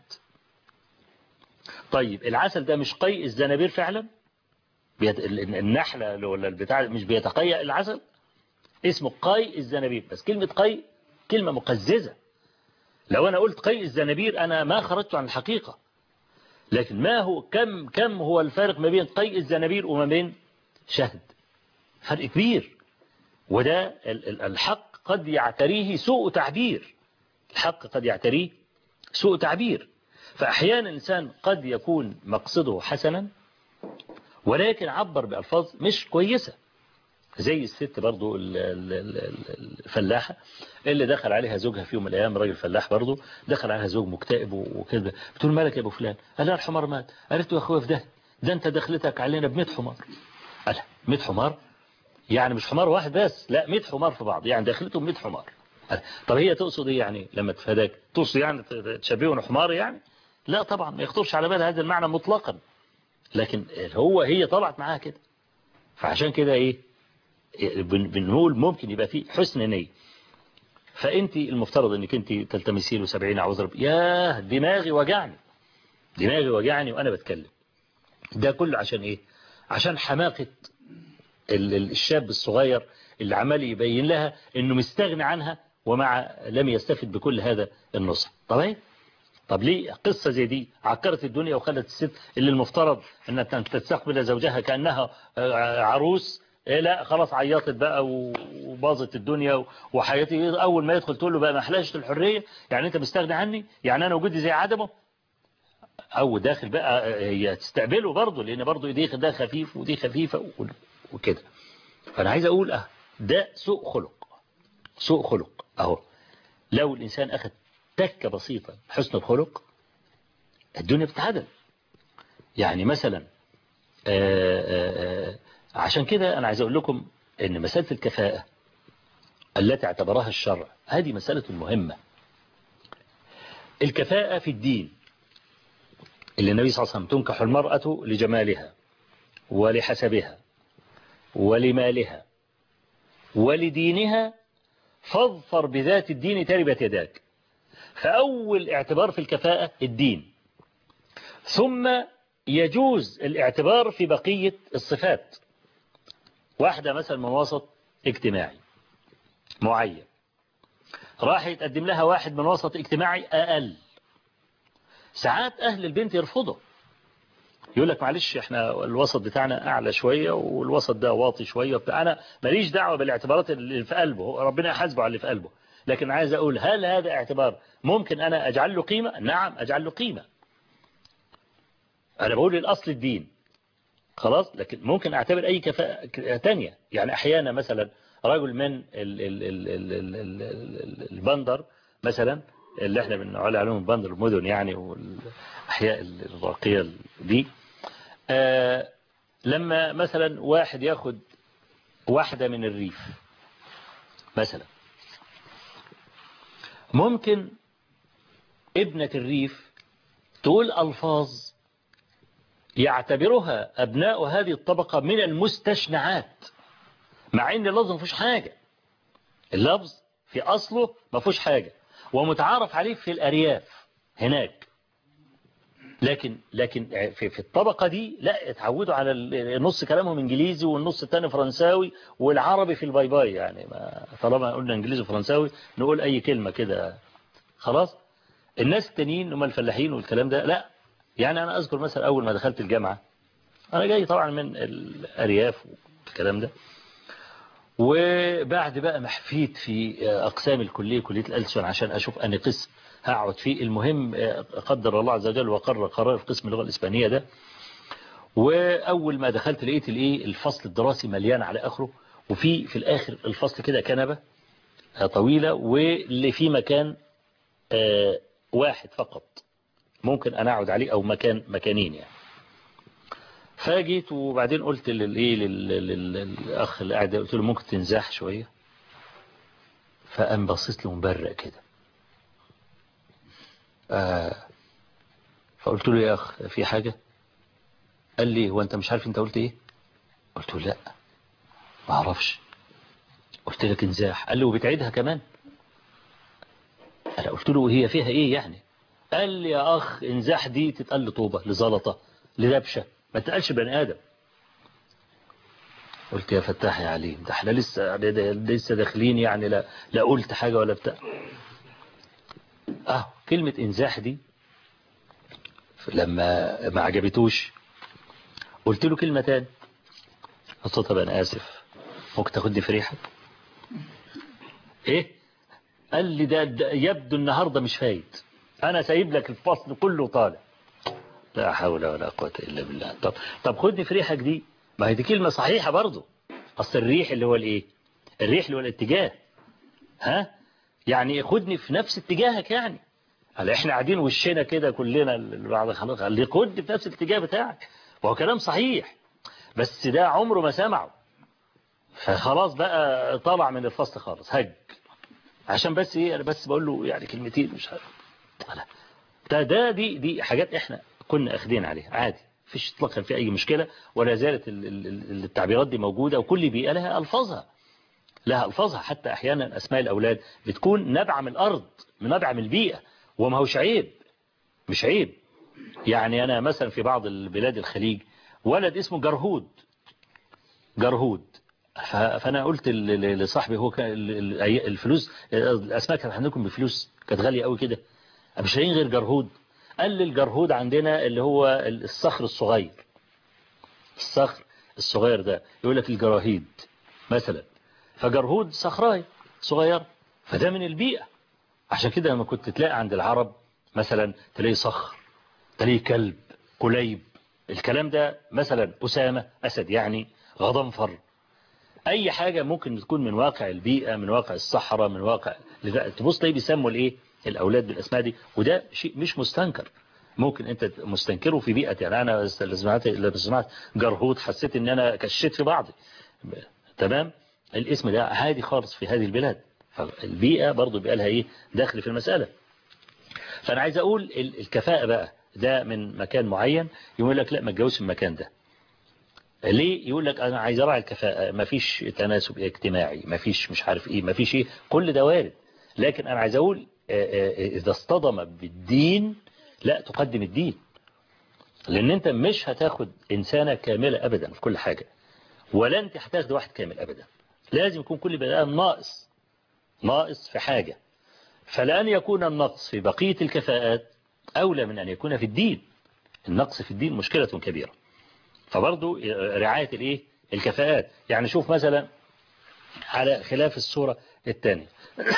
طيب العسل ده مش قيء الزنابير فعلا بيت... النحلة ولا البتاع مش بيتقيأ العسل اسمه قيء الزنابير بس كلمة قيء كلمة مقززة لو أنا قلت قيء الزنابير أنا ما خرجت عن الحقيقة لكن ما هو كم كم هو الفارق ما بين قيء الزنابير وما بين شهد فرق كبير وده الحق قد يعتريه سوء تعبير الحق قد يعتريه سوء تعبير فأحيانا الإنسان قد يكون مقصده حسنا ولكن عبر بألفاظ مش كويسة زي الست برضو الفلاحة اللي دخل عليها زوجها في يوم من الأيام راجل فلاح برضو دخل عليها زوج مكتئب وكذا بتقول مالك يا أبو فلان قال لها الحمار مات قالت له يا أخويا في ده ده أنت دخلتك علينا ب حمار قال 100 حمار يعني مش حمار واحد بس لا 100 حمار في بعض يعني داخلتهم 100 حمار طب هي تقصد ايه يعني لما تفاداك تقصد يعني تشبهه حمار يعني لا طبعا ما يخطرش على بال هذا المعنى مطلقا لكن هو هي طلعت معاها كده فعشان كده ايه بنقول ممكن يبقى فيه حسن نية فانت المفترض انك انت تلتمسي له 70 اعوذ رب ياه دماغي وجعني دماغي وجعني وانا بتكلم ده كله عشان ايه عشان حماقة الشاب الصغير اللي عمال يبين لها انه مستغني عنها ومع لم يستفد بكل هذا النصح طب ايه طب ليه قصة زي دي عكرت الدنيا وخلت الست اللي المفترض انها تستقبل زوجها كأنها عروس إيه لا خلاص عيطت بقى وباظت الدنيا وحياتي اول ما يدخل تقول له بقى ما احلاش الحرية يعني انت مستغني عني يعني انا وجودي زي عدمه او داخل بقى هي تستقبله برضه لان برضه دي ده خفيف ودي خفيفة وكده فانا عايز اقول اه ده سوء خلق سوء خلق اهو لو الانسان اخذ تكة بسيطة حسن الخلق الدنيا بتتعدل يعني مثلا آآ آآ عشان كده انا عايز اقول لكم ان مسألة الكفاءة التي اعتبرها الشرع هذه مسألة مهمة الكفاءة في الدين اللي النبي صلى الله عليه وسلم تنكح المرأة لجمالها ولحسبها ولمالها ولدينها فاظفر بذات الدين تربت يداك فأول اعتبار في الكفاءة الدين ثم يجوز الاعتبار في بقية الصفات واحدة مثلا من وسط اجتماعي معين راح يتقدم لها واحد من وسط اجتماعي أقل ساعات أهل البنت يرفضوا يقول لك معلش احنا الوسط بتاعنا أعلى شوية والوسط ده واطي شوية بتاع أنا ماليش دعوة بالاعتبارات اللي في قلبه ربنا يحاسبه على اللي في قلبه لكن عايز أقول هل هذا اعتبار ممكن أنا أجعل له قيمة نعم أجعل له قيمة أنا بقول الأصل الدين خلاص لكن ممكن أعتبر أي كفاءة تانية يعني أحيانا مثلا رجل من ال ال ال ال ال ال البندر مثلا اللي احنا بنقول عليهم بندر المدن يعني والأحياء الراقية دي آه لما مثلا واحد ياخد واحدة من الريف مثلا ممكن ابنة الريف تقول ألفاظ يعتبرها أبناء هذه الطبقة من المستشنعات مع ان اللفظ ما فيهوش حاجة اللفظ في أصله ما فيهوش حاجة ومتعارف عليه في الأرياف هناك لكن لكن في في الطبقة دي لا اتعودوا على النص كلامهم انجليزي والنص الثاني فرنساوي والعربي في الباي باي يعني ما طالما قلنا انجليزي وفرنساوي نقول اي كلمة كده خلاص الناس التانيين هم الفلاحين والكلام ده لا يعني انا اذكر مثلا اول ما دخلت الجامعة انا جاي طبعا من الارياف والكلام ده وبعد بقى محفيت في أقسام الكلية كلية الألسن عشان أشوف أني قسم هقعد فيه المهم قدر الله عز وجل وقرر قرار في قسم اللغة الإسبانية ده وأول ما دخلت لقيت الايه الفصل الدراسي مليان على آخره وفي في الآخر الفصل كده كنبة طويلة واللي في مكان واحد فقط ممكن أنا أقعد عليه أو مكان مكانين يعني فجيت وبعدين قلت للايه للاخ اللي قاعد قلت له ممكن تنزاح شويه فقام بصيت له مبرق كده آه فقلت له يا اخ في حاجه قال لي هو انت مش عارف انت قلت ايه قلت له لا ما اعرفش قلت لك انزاح قال لي وبتعيدها كمان انا قلت له هي فيها ايه يعني قال لي يا اخ انزاح دي تتقال لطوبه لزلطه لدبشه ما تقالش بني آدم قلت يا فتاح يا عليم ده احنا لسه لسه داخلين يعني لا لا قلت حاجة ولا بتاع اه كلمة انزاح دي لما ما عجبتوش قلت له كلمة تاني قلت طب انا اسف ممكن تاخدني في ريحك ايه قال لي ده, ده يبدو النهاردة مش فايت انا سايب لك الفصل كله طالع لا حول ولا قوة إلا بالله طب طب خدني في ريحك دي ما هي دي كلمة صحيحة برضو أصل الريح اللي هو الإيه الريح اللي هو الاتجاه ها يعني خدني في نفس اتجاهك يعني هل احنا قاعدين وشنا كده كلنا بعد خلاص اللي خدني في نفس الاتجاه بتاعك وهو كلام صحيح بس ده عمره ما سمعه فخلاص بقى طلع من الفصل خالص هج عشان بس ايه انا بس بقول له يعني كلمتين مش عارف ده ده دي دي حاجات احنا كنا اخدين عليها عادي فيش اطلاقا في اي مشكلة ولا زالت التعبيرات دي موجودة وكل بيئة لها الفاظها لها الفاظها حتى احيانا اسماء الاولاد بتكون نبع من الارض من نبع من البيئة وما هوش عيب مش عيب يعني انا مثلا في بعض البلاد الخليج ولد اسمه جرهود جرهود فانا قلت لصاحبي هو الفلوس الاسماء كانت عندكم بفلوس كانت غالية قوي كده مش لاقيين غير جرهود قال لي الجرهود عندنا اللي هو الصخر الصغير الصخر الصغير ده يقول لك الجراهيد مثلا فجرهود صخراي صغير فده من البيئة عشان كده لما كنت تلاقي عند العرب مثلا تلاقي صخر تلاقي كلب كليب الكلام ده مثلا أسامة أسد يعني غضنفر أي حاجة ممكن تكون من واقع البيئة من واقع الصحراء من واقع تبص تلاقي بيسموا الإيه الأولاد بالأسماء دي وده شيء مش مستنكر ممكن أنت مستنكره في بيئة يعني أنا سمعت لما سمعت جرهود حسيت إن أنا كشيت في بعضي تمام الاسم ده عادي خالص في هذه البلاد فالبيئة برضو بيبقى لها إيه داخل في المسألة فأنا عايز أقول الكفاءة بقى ده من مكان معين يقول لك لا ما تجوزش المكان ده ليه يقول لك أنا عايز أراعي الكفاءة ما فيش تناسب اجتماعي ما فيش مش عارف إيه ما فيش إيه كل ده وارد لكن أنا عايز أقول إذا اصطدم بالدين لا تقدم الدين لأن أنت مش هتاخد إنسانة كاملة أبدا في كل حاجة ولا أنت هتاخد واحد كامل أبدا لازم يكون كل بني آدم ناقص ناقص في حاجة فلأن يكون النقص في بقية الكفاءات أولى من أن يكون في الدين النقص في الدين مشكلة كبيرة فبرضو رعاية الإيه الكفاءات يعني شوف مثلا على خلاف الصورة الثانية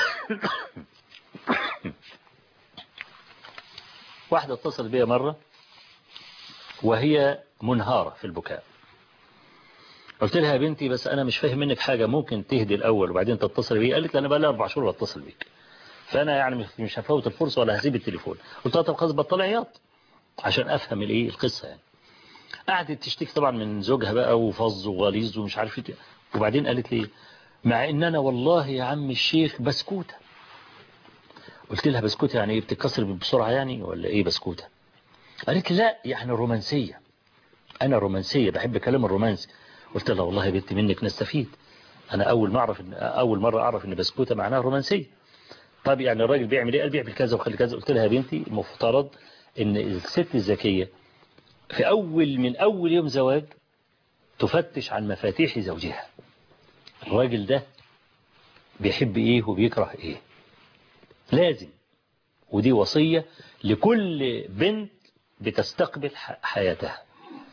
واحدة اتصلت بي مرة وهي منهارة في البكاء قلت لها يا بنتي بس أنا مش فاهم منك حاجة ممكن تهدي الأول وبعدين تتصل بي قالت لي أنا بقى لي أربع شهور بتصل بيك فأنا يعني مش هفوت الفرصة ولا هسيب التليفون قلت لها طب خلاص بطل عياط عشان أفهم الإيه القصة يعني قعدت تشتكي طبعا من زوجها بقى وفظ وغليظ ومش عارف ايه وبعدين قالت لي مع ان انا والله يا عم الشيخ بسكوته قلت لها بسكوته يعني ايه بتتكسر بسرعه يعني ولا ايه بسكوته قالت لي لا يعني رومانسيه انا رومانسيه بحب كلام الرومانسي قلت لها والله يا بنتي منك نستفيد انا اول ما اعرف إن اول مره اعرف ان بسكوته معناها رومانسيه طب يعني الراجل بيعمل ايه قال بيعمل كذا وخلي كذا قلت لها يا بنتي المفترض ان الست الذكيه في أول من أول يوم زواج تفتش عن مفاتيح زوجها الراجل ده بيحب إيه وبيكره إيه لازم ودي وصية لكل بنت بتستقبل حياتها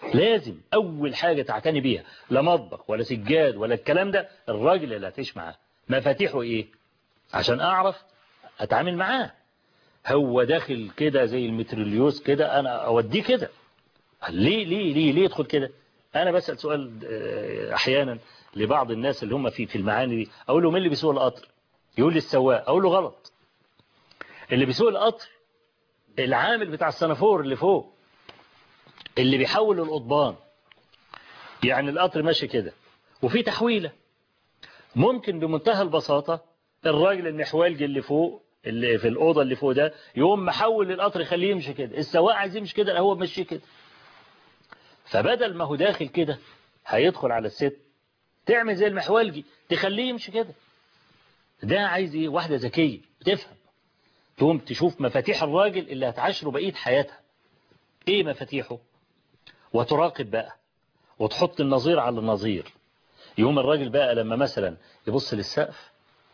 لازم أول حاجة تعتني بيها لا مطبخ ولا سجاد ولا الكلام ده الراجل اللي هتعيش معاه مفاتيحه إيه عشان أعرف أتعامل معاه هو داخل كده زي المتريليوس كده أنا أوديه كده ليه ليه ليه ليه يدخل كده أنا بسأل سؤال أحيانا لبعض الناس اللي هم في في المعاني دي أقول له مين اللي بيسوق القطر يقول لي السواق أقول له غلط اللي بيسوق القطر العامل بتاع السنافور اللي فوق اللي بيحول القضبان يعني القطر ماشي كده وفي تحويلة ممكن بمنتهى البساطة الراجل المحوالجي اللي فوق اللي في الأوضة اللي فوق ده يقوم محول القطر يخليه يمشي كده السواق عايز يمشي كده هو ماشي كده فبدل ما هو داخل كده هيدخل على الست تعمل زي المحوالجي تخليه يمشي كده ده عايز ايه واحدة ذكية بتفهم تقوم تشوف مفاتيح الراجل اللي هتعاشره بقية حياتها ايه مفاتيحه وتراقب بقى وتحط النظير على النظير يوم الراجل بقى لما مثلا يبص للسقف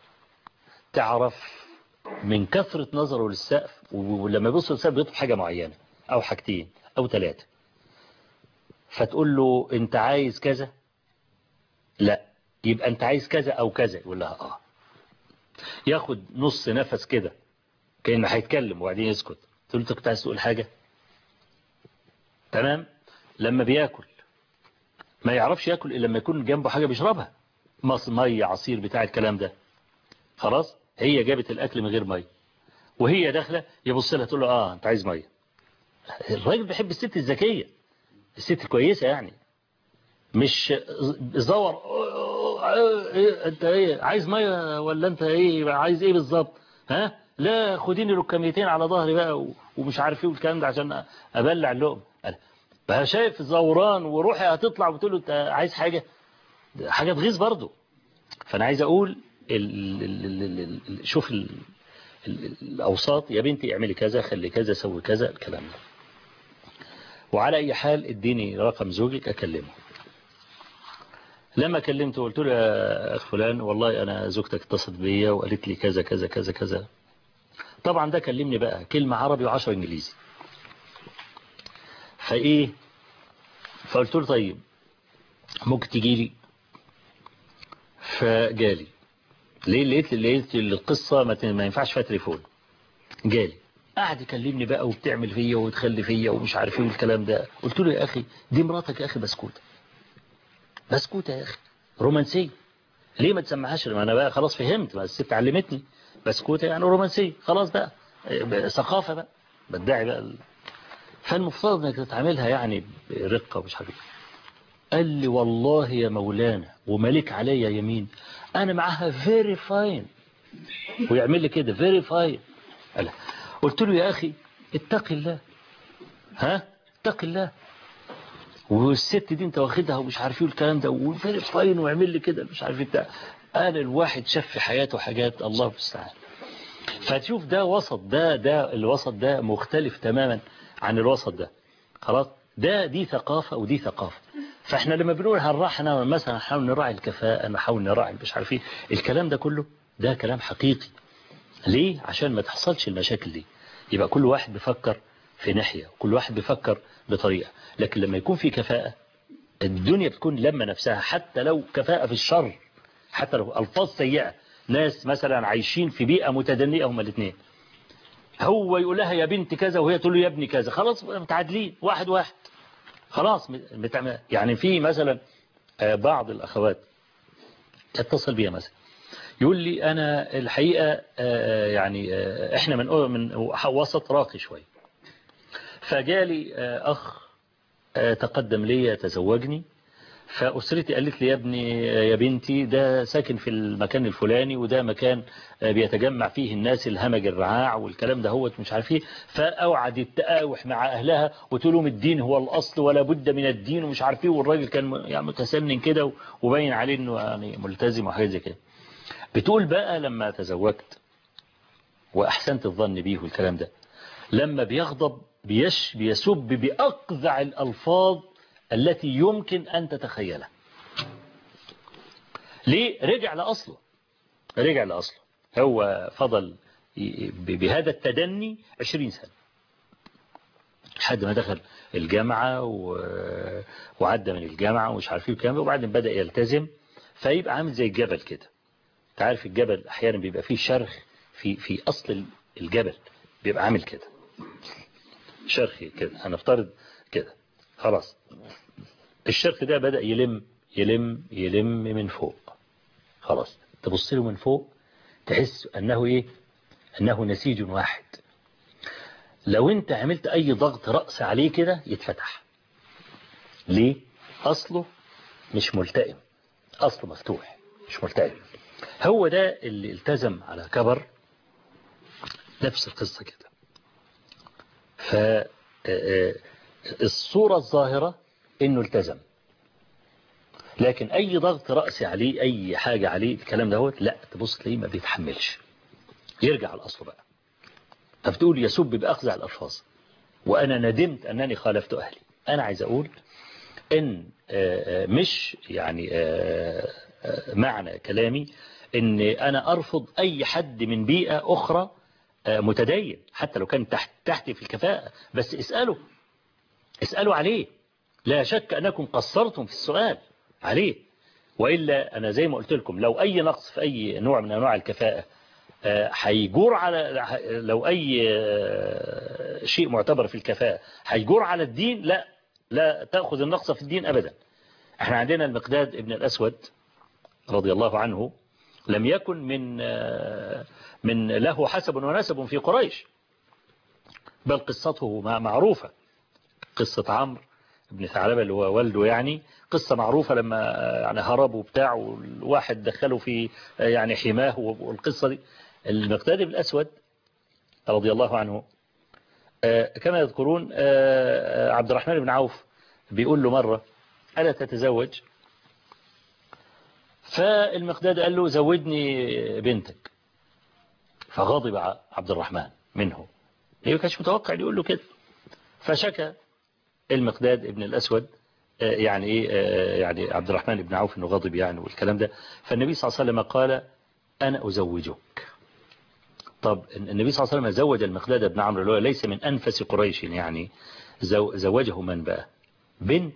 تعرف من كثرة نظره للسقف ولما يبص للسقف بيطلب حاجة معينة أو حاجتين أو ثلاثة فتقول له أنت عايز كذا لا يبقى أنت عايز كذا أو كذا يقول لها آه ياخد نص نفس كده كأنه هيتكلم وبعدين يسكت تقول له كنت عايز تقول حاجة تمام لما بياكل ما يعرفش ياكل إلا لما يكون جنبه حاجة بيشربها مص مية عصير بتاع الكلام ده خلاص هي جابت الأكل من غير مية وهي داخلة يبص لها تقول له آه أنت عايز مية الراجل بيحب الست الذكية الست الكويسة يعني مش زور انت ايه عايز ميه ولا انت ايه عايز ايه بالظبط ها لا خديني ركاميتين على ظهري بقى ومش عارف ايه والكلام ده عشان ابلع اللقم بقى شايف الزوران وروحي هتطلع وتقول له انت عايز حاجه حاجه تغيظ برضه فانا عايز اقول ال ال ال ال شوف ال ال الاوساط يا بنتي اعملي كذا خلي كذا سوي كذا الكلام ده وعلى اي حال اديني رقم زوجك اكلمه لما كلمته قلت له يا اخ فلان والله انا زوجتك اتصلت بيا وقالت لي كذا كذا كذا كذا طبعا ده كلمني بقى كلمة عربي وعشر انجليزي فايه فقلت له طيب ممكن تجي لي فجالي ليه لقيت لقيت القصة ما ينفعش فيها تليفون جالي قعد يكلمني بقى وبتعمل فيا وتخلي فيا ومش عارف ايه والكلام ده قلت له يا اخي دي مراتك يا اخي بسكوته بسكوته يا اخي رومانسيه ليه ما تسمعهاش ما انا بقى خلاص فهمت ما الست علمتني بسكوته يعني رومانسيه خلاص بقى ثقافه بقى بدعي بقى ال... فالمفترض انك تتعاملها يعني برقه ومش عارف قال لي والله يا مولانا وملك عليا يمين انا معاها فيري فاين ويعمل لي كده فيري فاين قلت له يا اخي اتق الله ها اتق الله والست دي انت واخدها ومش عارف ايه الكلام ده وفيري فاين ويعمل لي كده مش عارف بتاع انا الواحد شاف في حياته حاجات الله المستعان فتشوف ده وسط ده ده الوسط ده مختلف تماما عن الوسط ده خلاص ده دي ثقافة ودي ثقافة فاحنا لما بنقول هنراحنا مثلا نحاول نراعي الكفاءة نحاول نراعي مش عارف ايه الكلام ده كله ده كلام حقيقي ليه عشان ما تحصلش المشاكل دي يبقى كل واحد بيفكر في ناحية كل واحد بيفكر بطريقة لكن لما يكون في كفاءة الدنيا بتكون لما نفسها حتى لو كفاءة في الشر حتى لو ألفاظ سيئة ناس مثلا عايشين في بيئة متدنية هما الاثنين هو يقول لها يا بنت كذا وهي تقول له يا ابني كذا خلاص متعادلين واحد واحد خلاص يعني في مثلا بعض الأخوات تتصل بيها مثلا يقول لي أنا الحقيقة يعني إحنا من من وسط راقي شوي فجالي أخ تقدم لي يتزوجني فأسرتي قالت لي يا ابني يا بنتي ده ساكن في المكان الفلاني وده مكان بيتجمع فيه الناس الهمج الرعاع والكلام ده هو مش عارف ايه فأوعد التآوح مع أهلها وتقول لهم الدين هو الأصل ولا بد من الدين ومش عارف ايه والراجل كان يعني متسنن كده وباين عليه انه يعني ملتزم وحاجه زي كده بتقول بقى لما تزوجت وأحسنت الظن بيه والكلام ده لما بيغضب بيش بيسب بأقذع الألفاظ التي يمكن أن تتخيلها ليه رجع لأصله رجع لأصله هو فضل بهذا التدني عشرين سنة لحد ما دخل الجامعة و... وعدى من الجامعة ومش عارف ايه الكلام ده وبعدين بدأ يلتزم فيبقى عامل زي الجبل كده انت عارف الجبل احيانا بيبقى فيه شرخ في في اصل الجبل بيبقى عامل كده شرخ كده هنفترض كده خلاص الشرخ ده بدأ يلم يلم يلم من فوق خلاص تبص له من فوق تحس أنه إيه أنه نسيج واحد لو أنت عملت أي ضغط رأس عليه كده يتفتح ليه أصله مش ملتئم أصله مفتوح مش ملتئم هو ده اللي التزم على كبر نفس القصة كده فالصورة الظاهرة انه التزم لكن اي ضغط رأسي عليه اي حاجة عليه الكلام دوت لا تبص تلاقيه ما بيتحملش يرجع الاصل بقى فبتقول يسب باخزع الالفاظ وانا ندمت انني خالفت اهلي انا عايز اقول ان مش يعني معنى كلامي ان انا ارفض اي حد من بيئة اخرى متدين حتى لو كان تحت تحتي في الكفاءة بس اسأله اسألوا عليه لا شك أنكم قصرتم في السؤال عليه وإلا أنا زي ما قلت لكم لو أي نقص في أي نوع من أنواع الكفاءة هيجور على لو أي شيء معتبر في الكفاءة هيجور على الدين لا لا تأخذ النقص في الدين أبدا احنا عندنا المقداد ابن الأسود رضي الله عنه لم يكن من من له حسب ونسب في قريش بل قصته معروفة قصة عمرو ابن ثعلبة اللي هو والده يعني قصة معروفة لما يعني هربوا بتاع والواحد دخله في يعني حماه والقصة دي المقداد بن الأسود رضي الله عنه كما يذكرون عبد الرحمن بن عوف بيقول له مرة ألا تتزوج فالمقداد قال له زودني بنتك فغضب عبد الرحمن منه ليه كانش متوقع يقول له كده فشكى المقداد ابن الأسود يعني ايه يعني عبد الرحمن بن عوف انه غضب يعني والكلام ده فالنبي صلى الله عليه وسلم قال انا ازوجك طب النبي صلى الله عليه وسلم زوج المقداد بن عمرو اللي هو ليس من انفس قريش يعني زوجه من بقى بنت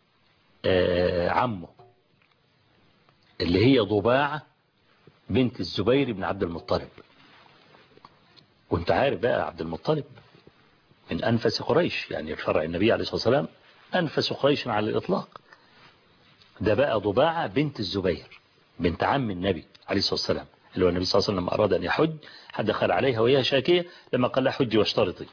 عمه اللي هي ضباعة بنت الزبير بن عبد المطلب وانت عارف بقى عبد المطلب من أنفس قريش يعني فرع النبي عليه الصلاة والسلام أنفس قريش على الإطلاق ده بقى ضباعة بنت الزبير بنت عم النبي عليه الصلاة والسلام اللي هو النبي صلى الله عليه وسلم أراد أن يحج حد دخل عليها وهي شاكية لما قال لها حجي واشترطي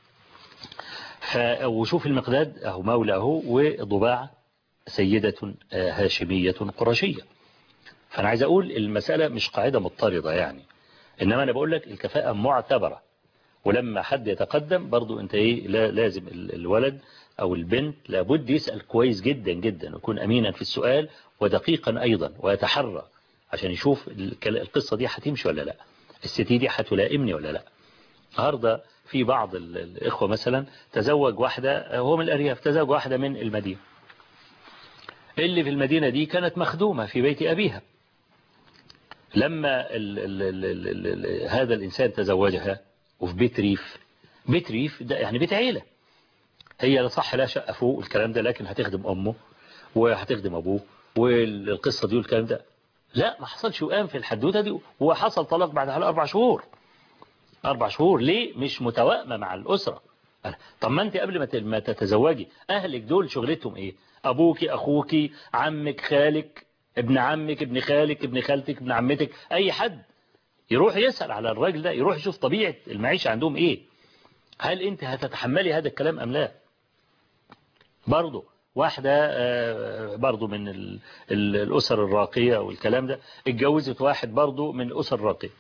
وشوف المقداد أهو مولى أهو وضباعة سيدة هاشمية قرشية فأنا عايز أقول المسألة مش قاعدة مضطردة يعني إنما أنا بقول لك الكفاءة معتبرة ولما حد يتقدم برضو انت ايه لا لازم الولد او البنت لابد يسأل كويس جدا جدا ويكون امينا في السؤال ودقيقا ايضا ويتحرى عشان يشوف القصة دي هتمشي ولا لا الستي دي هتلائمني ولا لا النهاردة في بعض الاخوة مثلا تزوج واحدة هو من الارياف تزوج واحدة من المدينة اللي في المدينة دي كانت مخدومة في بيت ابيها لما ال ال ال ال ال هذا الانسان تزوجها وفي بيت ريف بيت ريف ده يعني بيت عيلة هي لا صح لا شقة فوق الكلام ده لكن هتخدم أمه وهتخدم أبوه والقصة دي والكلام ده لا ما حصلش وقام في الحدوتة دي وحصل طلاق بعد على أربع شهور أربع شهور ليه مش متوائمة مع الأسرة طب ما أنت قبل ما تتزوجي أهلك دول شغلتهم إيه أبوك أخوك عمك خالك ابن عمك ابن خالك ابن خالتك ابن عمتك أي حد يروح يسأل على الراجل ده يروح يشوف طبيعة المعيشة عندهم ايه هل انت هتتحملي هذا الكلام ام لا برضه واحدة برضه من الأسر الراقية والكلام ده اتجوزت واحد برضه من الأسر الراقية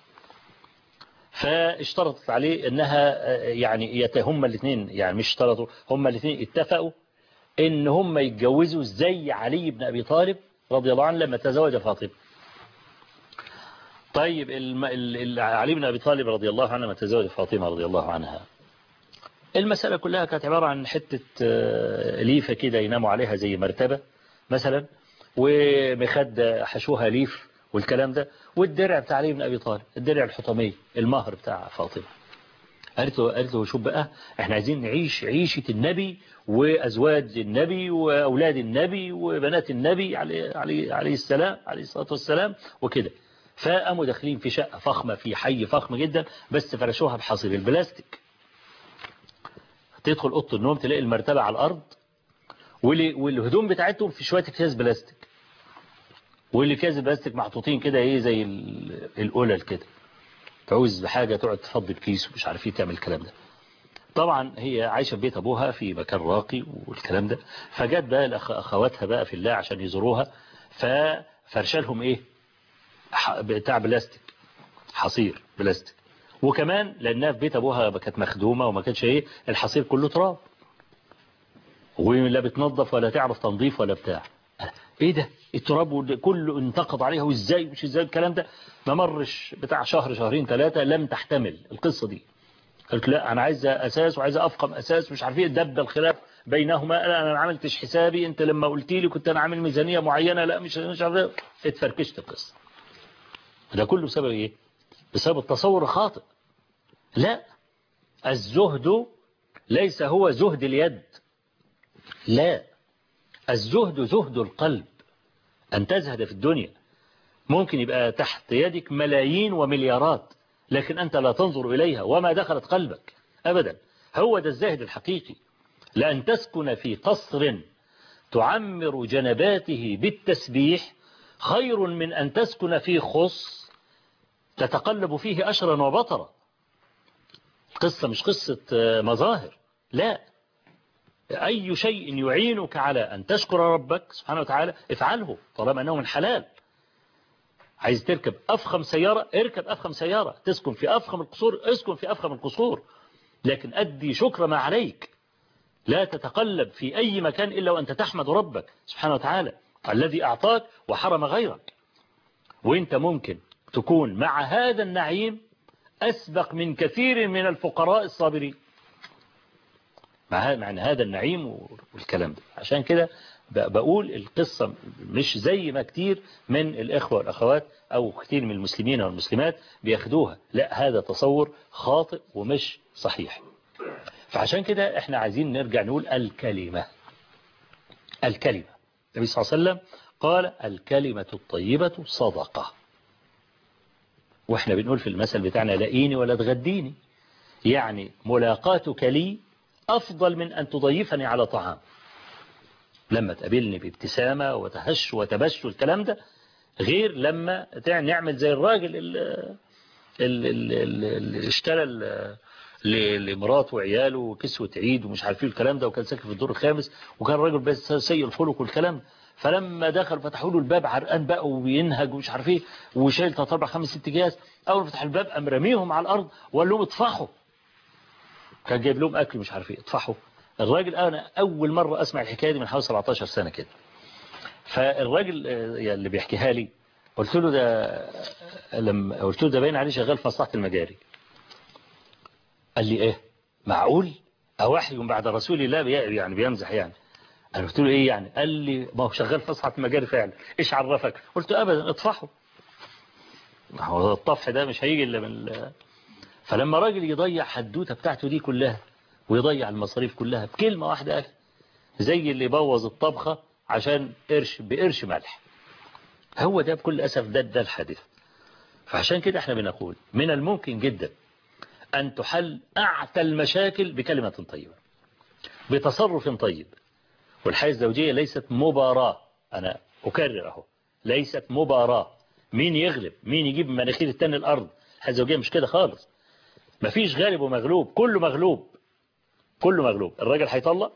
فاشترطت عليه انها يعني هم الاثنين يعني مش اشترطوا هم الاثنين اتفقوا ان هم يتجوزوا زي علي بن ابي طالب رضي الله عنه لما تزوج فاطمه طيب علي بن أبي طالب رضي الله عنه ما تزوج فاطمة رضي الله عنها المسألة كلها كانت عبارة عن حتة ليفة كده يناموا عليها زي مرتبة مثلا ومخدة حشوها ليف والكلام ده والدرع بتاع علي بن أبي طالب الدرع الحطمي المهر بتاع فاطمة قالت له قالت له شوف بقى احنا عايزين نعيش عيشة النبي وأزواج النبي وأولاد النبي وبنات النبي عليه, عليه, عليه السلام عليه الصلاة والسلام وكده فقاموا داخلين في شقة فخمة في حي فخم جدا بس فرشوها بحصير البلاستيك تدخل أوضة النوم تلاقي المرتبة على الأرض والهدوم بتاعتهم في شوية اكياس بلاستيك واللي كاس البلاستيك محطوطين كده ايه زي القلل كده تعوز بحاجة تقعد تفضي بكيس ومش عارف ايه تعمل الكلام ده طبعا هي عايشة في بيت ابوها في مكان راقي والكلام ده فجت بقى اخواتها بقى في الله عشان يزوروها ففرشالهم ايه بتاع بلاستيك حصير بلاستيك وكمان لانها في بيت ابوها كانت مخدومة وما كانش ايه الحصير كله تراب ولا بتنظف ولا تعرف تنظيف ولا بتاع ايه ده التراب كله انتقد عليها وازاي مش ازاي الكلام ده ما مرش بتاع شهر شهرين ثلاثة لم تحتمل القصة دي قلت لا انا عايز اساس وعايز افقم اساس مش عارف ايه دب الخلاف بينهما لا انا ما عملتش حسابي انت لما قلت لي كنت انا عامل ميزانية معينة لا مش مش عارف اتفركشت القصة ده كله بسبب ايه بسبب التصور الخاطئ لا الزهد ليس هو زهد اليد لا الزهد زهد القلب أن تزهد في الدنيا ممكن يبقى تحت يدك ملايين ومليارات لكن أنت لا تنظر إليها وما دخلت قلبك أبدا هو ده الزاهد الحقيقي لأن تسكن في قصر تعمر جنباته بالتسبيح خير من أن تسكن في خص تتقلب فيه أشرا وبطرا قصة مش قصة مظاهر لا أي شيء يعينك على أن تشكر ربك سبحانه وتعالى افعله طالما أنه من حلال عايز تركب أفخم سيارة اركب أفخم سيارة تسكن في أفخم القصور اسكن في أفخم القصور لكن أدي شكر ما عليك لا تتقلب في أي مكان إلا وأنت تحمد ربك سبحانه وتعالى الذي أعطاك وحرم غيرك وانت ممكن تكون مع هذا النعيم أسبق من كثير من الفقراء الصابرين مع معنى هذا النعيم والكلام ده عشان كده بقول القصة مش زي ما كتير من الإخوة والأخوات أو كتير من المسلمين والمسلمات بياخدوها لا هذا تصور خاطئ ومش صحيح فعشان كده احنا عايزين نرجع نقول الكلمة الكلمة النبي صلى الله عليه وسلم قال الكلمة الطيبة صدقة واحنا بنقول في المثل بتاعنا لاقيني ولا تغديني يعني ملاقاتك لي أفضل من أن تضيفني على طعام لما تقابلني بابتسامة وتهش وتبش والكلام ده غير لما نعمل زي الراجل اللي اشترى لمراته وعياله وكسوة عيد ومش عارفين الكلام ده وكان ساكن في الدور الخامس وكان راجل بس سيء الخلق والكلام فلما دخل فتحوا له الباب عرقان بقى وبينهج ومش عارف ايه وشايل ثلاث اربع خمس ست جهاز اول ما فتح الباب قام رميهم على الارض وقال لهم اطفحوا كان جايب لهم اكل مش عارف ايه اطفحوا الراجل انا اول مرة اسمع الحكاية دي من حوالي 17 سنة كده فالراجل اللي بيحكيها لي قلت له ده لما قلت له ده باين عليه شغال في مصلحة المجاري قال لي ايه معقول اوحي بعد رسول الله يعني بيمزح يعني انا قلت له ايه يعني قال لي ما هو شغال في مصلحة المجاري فعلا ايش عرفك قلت له ابدا اطفحوا هو الطفح ده مش هيجي الا من فلما راجل يضيع حدوته بتاعته دي كلها ويضيع المصاريف كلها بكلمة واحدة أخي زي اللي بوظ الطبخة عشان قرش بقرش ملح هو ده بكل أسف ده, ده الحادث فعشان كده احنا بنقول من الممكن جدا أن تحل أعتى المشاكل بكلمة طيبة بتصرف طيب والحياة الزوجية ليست مباراة أنا أكرر أهو ليست مباراة مين يغلب مين يجيب مناخير التاني الأرض الحياة الزوجية مش كده خالص مفيش غالب ومغلوب كله مغلوب كله مغلوب الراجل هيطلق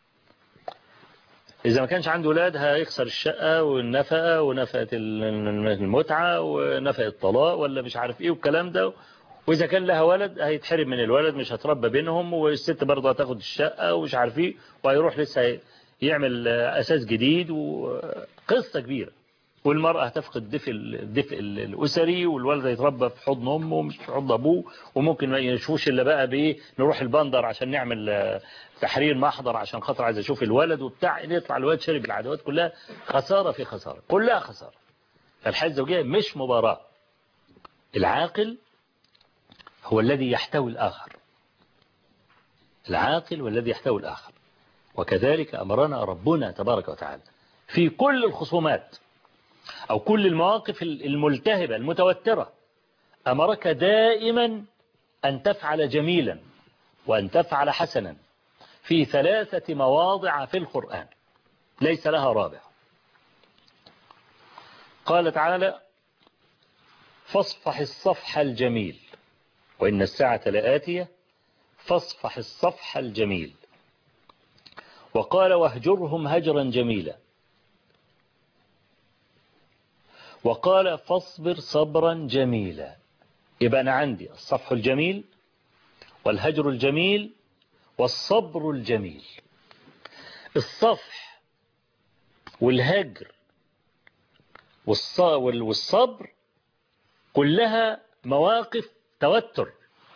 إذا ما كانش عنده ولاد هيخسر الشقة والنفقة ونفقة المتعة ونفقة الطلاق ولا مش عارف إيه والكلام ده وإذا كان لها ولد هيتحرم من الولد مش هتربى بينهم والست برضه هتاخد الشقة ومش عارف إيه وهيروح لسه يعمل أساس جديد وقصة كبيرة والمرأة هتفقد الدفء الدفء الأسري والولد هيتربى في حضن أمه مش في حضن أبوه وممكن ما يشوفش إلا بقى بإيه نروح البندر عشان نعمل تحرير محضر عشان خاطر عايز أشوف الولد وبتاع يطلع الولد شرب العدوات كلها خسارة في خسارة كلها خسارة فالحياة الزوجية مش مباراة العاقل هو الذي يحتوي الآخر العاقل والذي يحتوي الآخر وكذلك أمرنا ربنا تبارك وتعالى في كل الخصومات أو كل المواقف الملتهبة المتوترة أمرك دائما أن تفعل جميلا وأن تفعل حسنا في ثلاثة مواضع في القرآن ليس لها رابع قال تعالى فاصفح الصفح الجميل وإن الساعة لآتية فاصفح الصفح الجميل وقال واهجرهم هجرا جميلا وقال فاصبر صبرا جميلا يبقى أنا عندي الصفح الجميل والهجر الجميل والصبر الجميل الصفح والهجر والصبر كلها مواقف توتر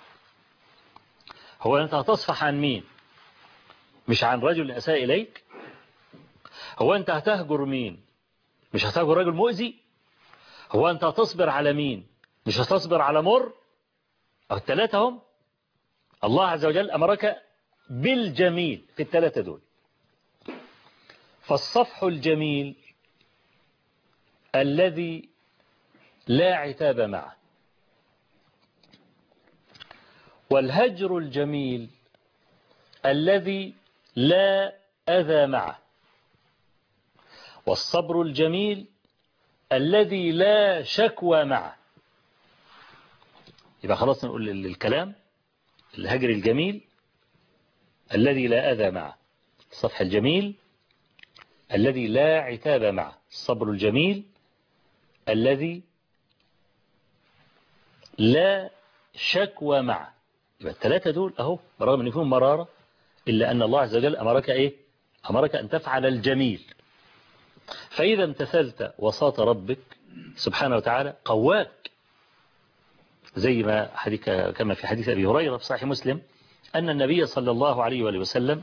هو أنت هتصفح عن مين مش عن رجل أساء إليك هو أنت هتهجر مين مش هتهجر رجل مؤذي هو أنت هتصبر على مين مش هتصبر على مر أو الثلاثة هم الله عز وجل أمرك بالجميل في الثلاثة دول فالصفح الجميل الذي لا عتاب معه والهجر الجميل الذي لا أذى معه والصبر الجميل الذي لا شكوى معه يبقى خلاص نقول الكلام الهجر الجميل الذي لا أذى معه الصفح الجميل الذي لا عتاب معه الصبر الجميل الذي لا شكوى معه يبقى الثلاثة دول أهو برغم أن فيهم مرارة إلا أن الله عز وجل أمرك إيه أمرك أن تفعل الجميل فإذا امتثلت وساط ربك سبحانه وتعالى قواك زي ما حديث كما في حديث أبي هريرة في صحيح مسلم أن النبي صلى الله عليه وآله وسلم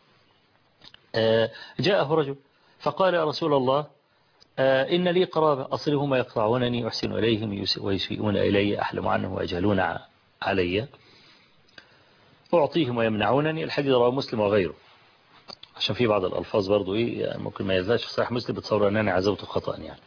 جاءه رجل فقال يا رسول الله إن لي قرابة أصلهم يقطعونني أحسن إليهم ويسيئون إلي أحلم عنهم ويجهلون علي أعطيهم ويمنعونني الحديث رواه مسلم وغيره عشان في بعض الألفاظ برضو إيه يعني ممكن ما يزالش في صحيح مسلم بتصور أن أنا عزوت خطأ يعني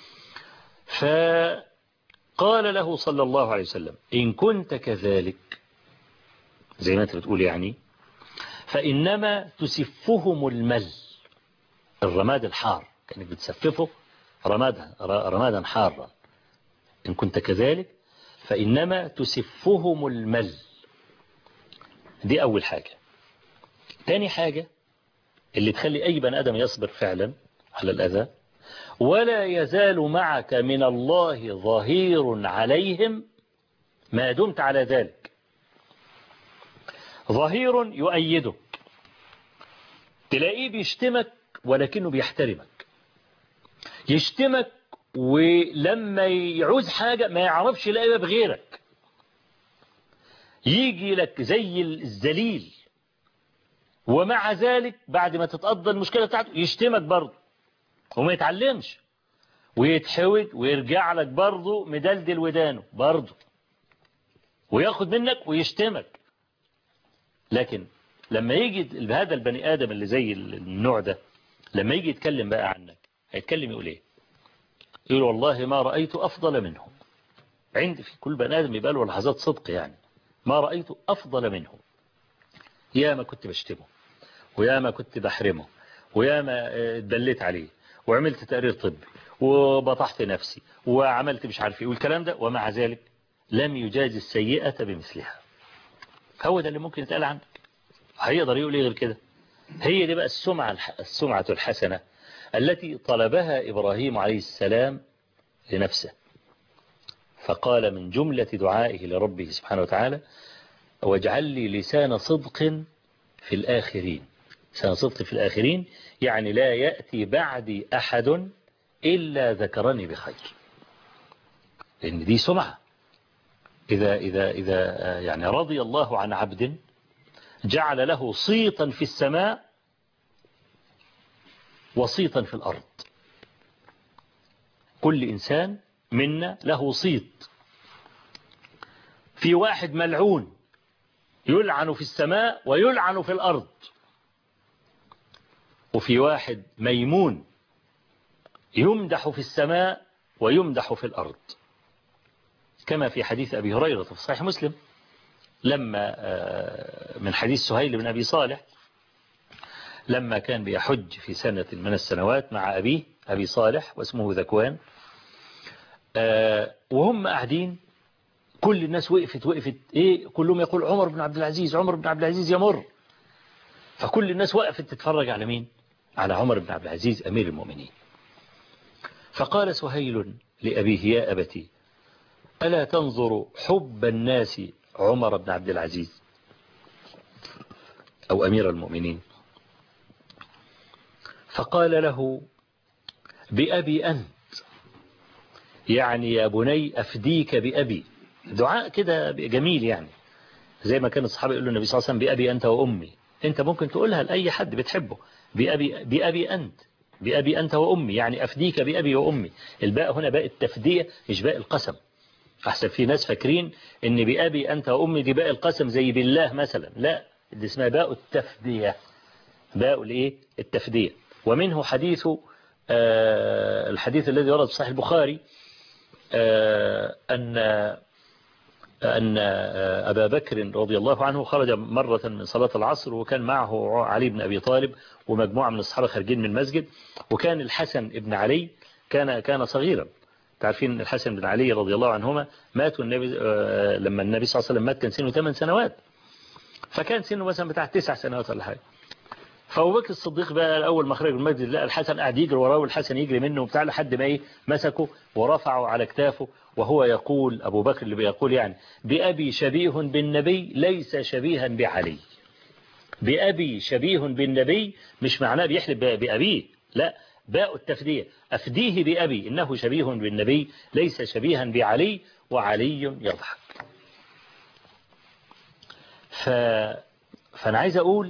فقال له صلى الله عليه وسلم إن كنت كذلك زي ما أنت بتقول يعني فإنما تسفهم المل الرماد الحار كانك بتسففه رمادا رمادا حارا إن كنت كذلك فإنما تسفهم المل دي أول حاجة تاني حاجة اللي تخلي أي بني آدم يصبر فعلا على الأذى ولا يزال معك من الله ظهير عليهم ما دمت على ذلك ظهير يؤيدك تلاقيه بيشتمك ولكنه بيحترمك يشتمك ولما يعوز حاجة ما يعرفش يلاقيها بغيرك يجي لك زي الذليل ومع ذلك بعد ما تتقضى المشكلة بتاعته يشتمك برضه وما يتعلمش ويتحوج ويرجع لك برضه مدلدل ودانه برضه وياخد منك ويشتمك لكن لما يجي هذا البني آدم اللي زي النوع ده لما يجي يتكلم بقى عنك هيتكلم يقول ايه يقول والله ما رأيت أفضل منه عندي في كل بني آدم يبقى له لحظات صدق يعني ما رأيت أفضل منه يا ما كنت بشتمه ويا ما كنت بحرمه ويا ما اتدليت عليه وعملت تقرير طبي وبطحت نفسي وعملت مش عارف ايه والكلام ده ومع ذلك لم يجاز السيئة بمثلها هو ده اللي ممكن يتقال عنك هيقدر يقول ايه غير كده هي دي بقى السمعة السمعة الحسنة التي طلبها إبراهيم عليه السلام لنفسه فقال من جملة دعائه لربه سبحانه وتعالى واجعل لي لسان صدق في الآخرين لسان صدق في الآخرين يعني لا يأتي بعدي أحد إلا ذكرني بخير لأن دي سمعة إذا, إذا, إذا يعني رضي الله عن عبد جعل له صيتا في السماء وصيتا في الأرض كل إنسان منا له صيت في واحد ملعون يلعن في السماء ويلعن في الأرض وفي واحد ميمون يمدح في السماء ويمدح في الأرض كما في حديث أبي هريرة في صحيح مسلم لما من حديث سهيل بن أبي صالح لما كان بيحج في سنة من السنوات مع أبيه أبي صالح واسمه ذكوان وهم قاعدين كل الناس وقفت وقفت إيه كلهم يقول عمر بن عبد العزيز عمر بن عبد العزيز يمر فكل الناس وقفت تتفرج على مين على عمر بن عبد العزيز أمير المؤمنين فقال سهيل لأبيه يا أبتي ألا تنظر حب الناس عمر بن عبد العزيز أو أمير المؤمنين فقال له بأبي أنت يعني يا بني أفديك بأبي دعاء كده جميل يعني زي ما كان الصحابة يقولوا النبي صلى الله عليه وسلم بأبي أنت وأمي أنت ممكن تقولها لأي حد بتحبه بأبي, بأبي أنت بأبي أنت وأمي يعني أفديك بأبي وأمي الباء هنا باء التفدية مش باء القسم أحسن في ناس فاكرين ان بأبي أنت وأمي دي باء القسم زي بالله مثلا لا دي اسمها باء التفدية باء الايه التفدية ومنه حديث آه الحديث الذي ورد في صحيح البخاري آه أن أن أبا بكر رضي الله عنه خرج مرة من صلاة العصر وكان معه علي بن أبي طالب ومجموعة من الصحابة خارجين من المسجد وكان الحسن ابن علي كان كان صغيرا تعرفين الحسن بن علي رضي الله عنهما ماتوا النبي لما النبي صلى الله عليه وسلم مات كان سنه 8 سنوات فكان سنه مثلا بتاع 9 سنوات ولا حاجه فابو بكر الصديق بقى اول ما خرج من المسجد لقى الحسن قاعد يجري وراه والحسن يجري منه وبتاع لحد ما ايه مسكه ورفعه على كتافه وهو يقول ابو بكر اللي بيقول يعني بأبي شبيه بالنبي ليس شبيها بعلي بأبي شبيه بالنبي مش معناه بيحلف بأبيه لا باء التفدية أفديه بأبي إنه شبيه بالنبي ليس شبيها بعلي وعلي يضحك ف... فأنا عايز أقول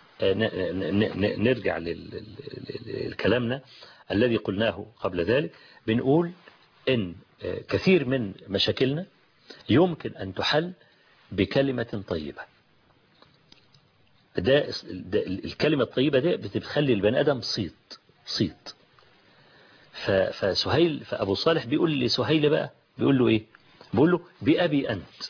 نرجع لكلامنا الذي قلناه قبل ذلك بنقول إن كثير من مشاكلنا يمكن أن تحل بكلمة طيبة ده, ده الكلمة الطيبة دي بتخلي البني آدم صيت صيت فسهيل فأبو صالح بيقول لسهيل بقى بيقول له إيه بيقول له بأبي أنت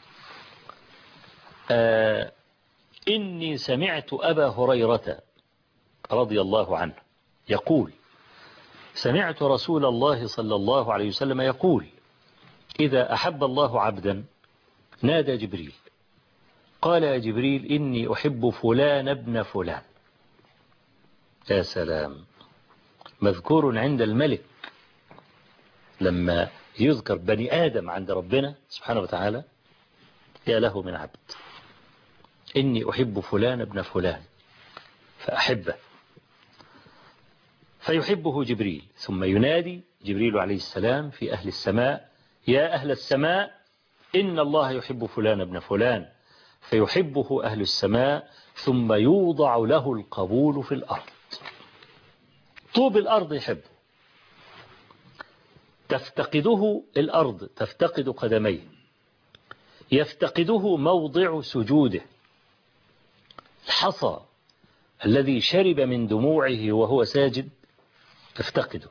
آه إني سمعت أبا هريرة رضي الله عنه يقول سمعت رسول الله صلى الله عليه وسلم يقول إذا أحب الله عبدا نادى جبريل قال يا جبريل إني أحب فلان ابن فلان يا سلام مذكور عند الملك لما يذكر بني آدم عند ربنا سبحانه وتعالى يا له من عبد إني أحب فلان ابن فلان فأحبه فيحبه جبريل ثم ينادي جبريل عليه السلام في أهل السماء يا أهل السماء إن الله يحب فلان ابن فلان فيحبه أهل السماء ثم يوضع له القبول في الأرض طوب الأرض يحبه تفتقده الأرض تفتقد قدميه يفتقده موضع سجوده الحصى الذي شرب من دموعه وهو ساجد تفتقده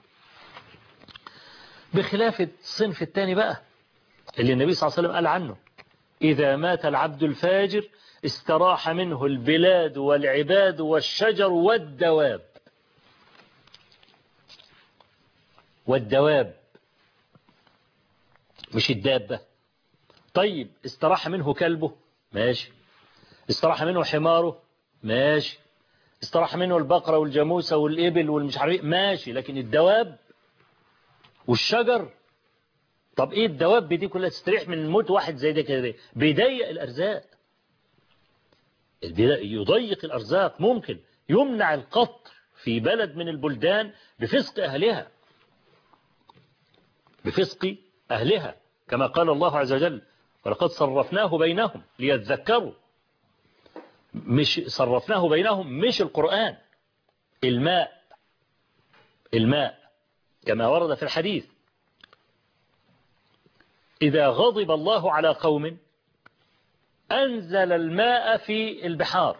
بخلاف الصنف الثاني بقى اللي النبي صلى الله عليه وسلم قال عنه إذا مات العبد الفاجر استراح منه البلاد والعباد والشجر والدواب والدواب مش الدابة طيب استراح منه كلبه ماشي استراح منه حماره ماشي استراح منه البقرة والجاموسة والإبل والمش عارف ماشي لكن الدواب والشجر طب ايه الدواب دي كلها تستريح من موت واحد زي ده كده بيضيق الارزاق يضيق الارزاق ممكن يمنع القطر في بلد من البلدان بفسق اهلها بفسق اهلها كما قال الله عز وجل ولقد صرفناه بينهم ليذكروا مش صرفناه بينهم مش القرآن الماء الماء كما ورد في الحديث إذا غضب الله على قوم أنزل الماء في البحار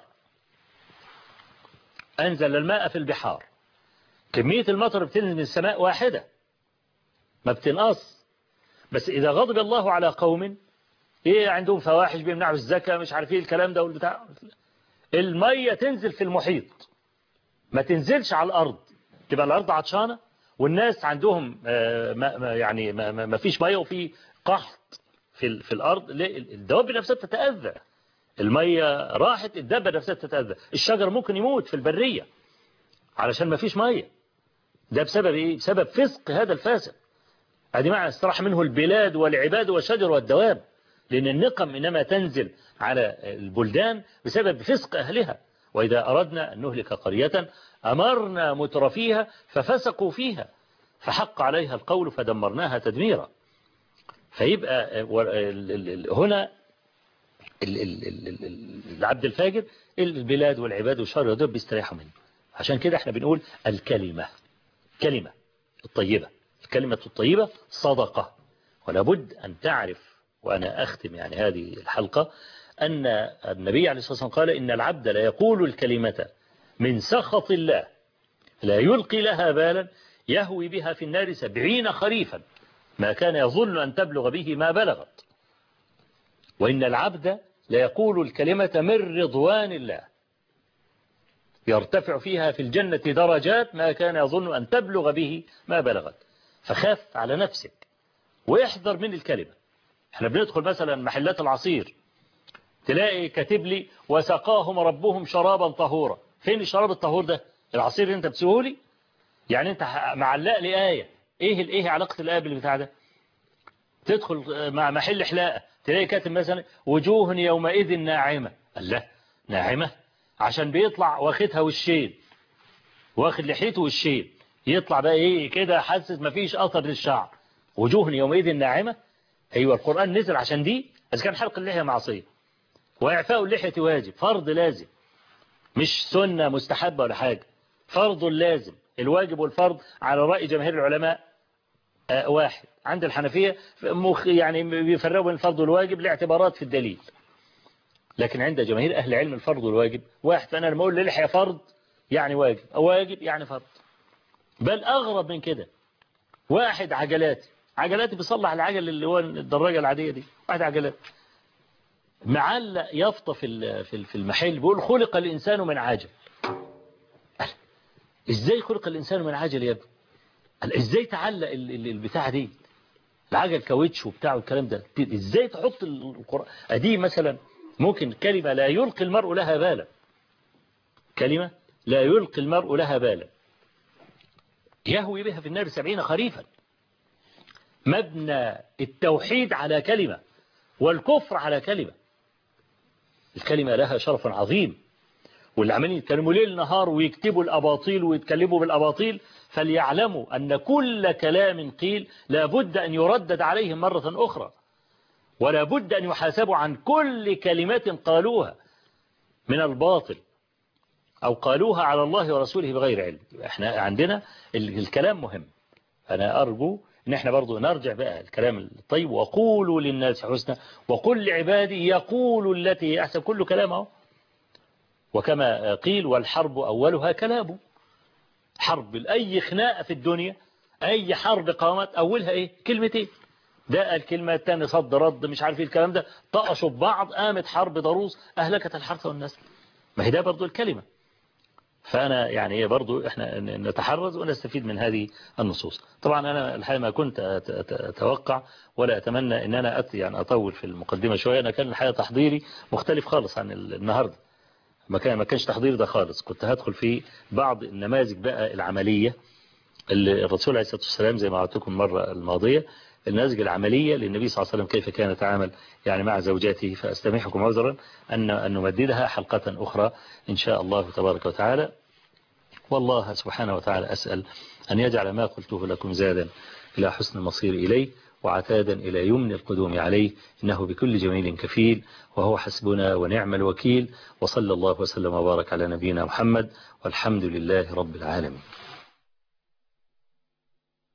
أنزل الماء في البحار كمية المطر بتنزل من السماء واحدة ما بتنقص بس إذا غضب الله على قوم إيه عندهم فواحش بيمنعوا الزكاة مش عارف إيه الكلام ده والبتاع المية تنزل في المحيط ما تنزلش على الأرض تبقى الأرض عطشانة والناس عندهم ما يعني ما, ما فيش مية وفي قحط في في الأرض الدواب نفسها تتأذى المية راحت الدابة نفسها تتأذى الشجر ممكن يموت في البرية علشان ما فيش مية ده بسبب إيه؟ بسبب فسق هذا الفاسق هذه معنى استراح منه البلاد والعباد والشجر والدواب لأن النقم إنما تنزل على البلدان بسبب فسق أهلها وإذا أردنا أن نهلك قرية أمرنا مترفيها ففسقوا فيها فحق عليها القول فدمرناها تدميرا فيبقى هنا العبد الفاجر البلاد والعباد والشر دول بيستريحوا منه عشان كده احنا بنقول الكلمة كلمة الطيبة الكلمة الطيبة صدقة ولا بد أن تعرف وأنا أختم يعني هذه الحلقة أن النبي عليه الصلاة والسلام قال إن العبد لا يقول الكلمة من سخط الله لا يلقي لها بالا يهوي بها في النار سبعين خريفا ما كان يظن أن تبلغ به ما بلغت وإن العبد لا يقول الكلمة من رضوان الله يرتفع فيها في الجنة درجات ما كان يظن أن تبلغ به ما بلغت فخاف على نفسك واحذر من الكلمة احنا بندخل مثلا محلات العصير تلاقي كاتب لي وسقاهم ربهم شرابا طهورا فين الشراب الطهور ده العصير اللي انت بتسويه يعني انت معلق لي آية ايه الايه علاقة الآية بالبتاع ده تدخل مع محل حلاقة تلاقي كاتب مثلا وجوه يومئذ ناعمة الله ناعمة عشان بيطلع واخدها والشين واخد لحيته والشين يطلع بقى ايه كده حاسس مفيش اثر للشعر وجوه يومئذ ناعمة ايوه القرآن نزل عشان دي اذا كان حلق اللحية معصية واعفاء اللحية واجب فرض لازم مش سنة مستحبة ولا حاجة فرض لازم الواجب والفرض على رأي جماهير العلماء واحد عند الحنفية مخ يعني بيفرقوا بين الفرض والواجب لاعتبارات في الدليل لكن عند جماهير أهل علم الفرض والواجب واحد فأنا لما أقول للحية فرض يعني واجب أو واجب يعني فرض بل أغرب من كده واحد عجلاتي عجلاتي بيصلح العجل اللي هو الدراجة العادية دي واحد عجلات معلق يافطة في في المحل بيقول خلق الإنسان من عجل ازاي خلق الإنسان من عجل يا ابني ازاي تعلق البتاع دي العجل كاوتش وبتاع والكلام ده ازاي تحط القرآن ادي مثلا ممكن كلمة لا يلقي المرء لها بالا كلمة لا يلقي المرء لها بالا يهوي بها في النار سبعين خريفا مبنى التوحيد على كلمة والكفر على كلمة الكلمة لها شرف عظيم واللي عمالين يتكلموا ليل نهار ويكتبوا الأباطيل ويتكلموا بالأباطيل فليعلموا أن كل كلام قيل لابد أن يردد عليهم مرة أخرى ولا بد أن يحاسبوا عن كل كلمة قالوها من الباطل أو قالوها على الله ورسوله بغير علم احنا عندنا الكلام مهم أنا أرجو ان احنا برضو نرجع بقى الكلام الطيب وقولوا للناس حسنا وقل لعبادي يقولوا التي هي أحسن كل كلامه وكما قيل والحرب أولها كلام حرب أي خناقة في الدنيا أي حرب قامت أولها إيه كلمتين ده الكلمة الثانية صد رد مش عارف ايه الكلام ده طقشوا ببعض قامت حرب ضروس أهلكت الحرث والنسل ما هي ده برضو الكلمة فأنا يعني ايه برضو احنا نتحرز ونستفيد من هذه النصوص طبعا أنا الحقيقة ما كنت أتوقع ولا أتمنى أن أنا أتي يعني أطول في المقدمة شوية أنا كان الحقيقة تحضيري مختلف خالص عن النهاردة ما كان ما كانش تحضير ده خالص كنت هدخل في بعض النماذج بقى العملية اللي الرسول عليه الصلاة والسلام زي ما عودتكم المرة الماضية النماذج العملية للنبي صلى الله عليه وسلم كيف كان يتعامل يعني مع زوجاته فأستميحكم عذرا أن أن نمددها حلقة أخرى إن شاء الله تبارك وتعالى والله سبحانه وتعالى أسأل أن يجعل ما قلته لكم زادا إلى حسن المصير إليه وعتادا إلى يمن القدوم عليه إنه بكل جميل كفيل وهو حسبنا ونعم الوكيل وصلى الله وسلم وبارك على نبينا محمد والحمد لله رب العالمين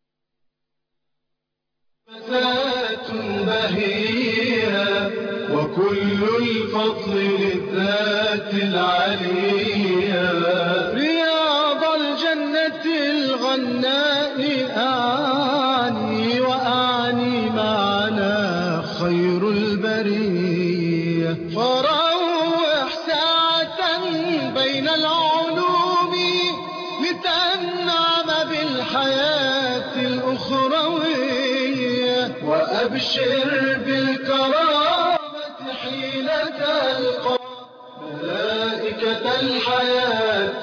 فتاة بهية كل الفضل للذات العليا رياض الجنة الغناء أعني وأعني معنا خير البرية فروح ساعة بين العلوم لتنعم بالحياة الأخروية وأبشر بالكرامة حين تلقى ملائكة الحياة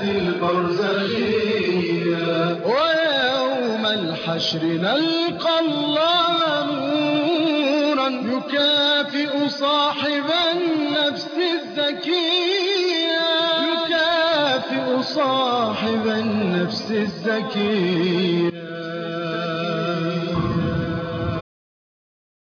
البرزخية ويوم الحشر نلقى الله نورا يكافئ صاحب النفس الزكية يكافئ صاحب النفس الزكية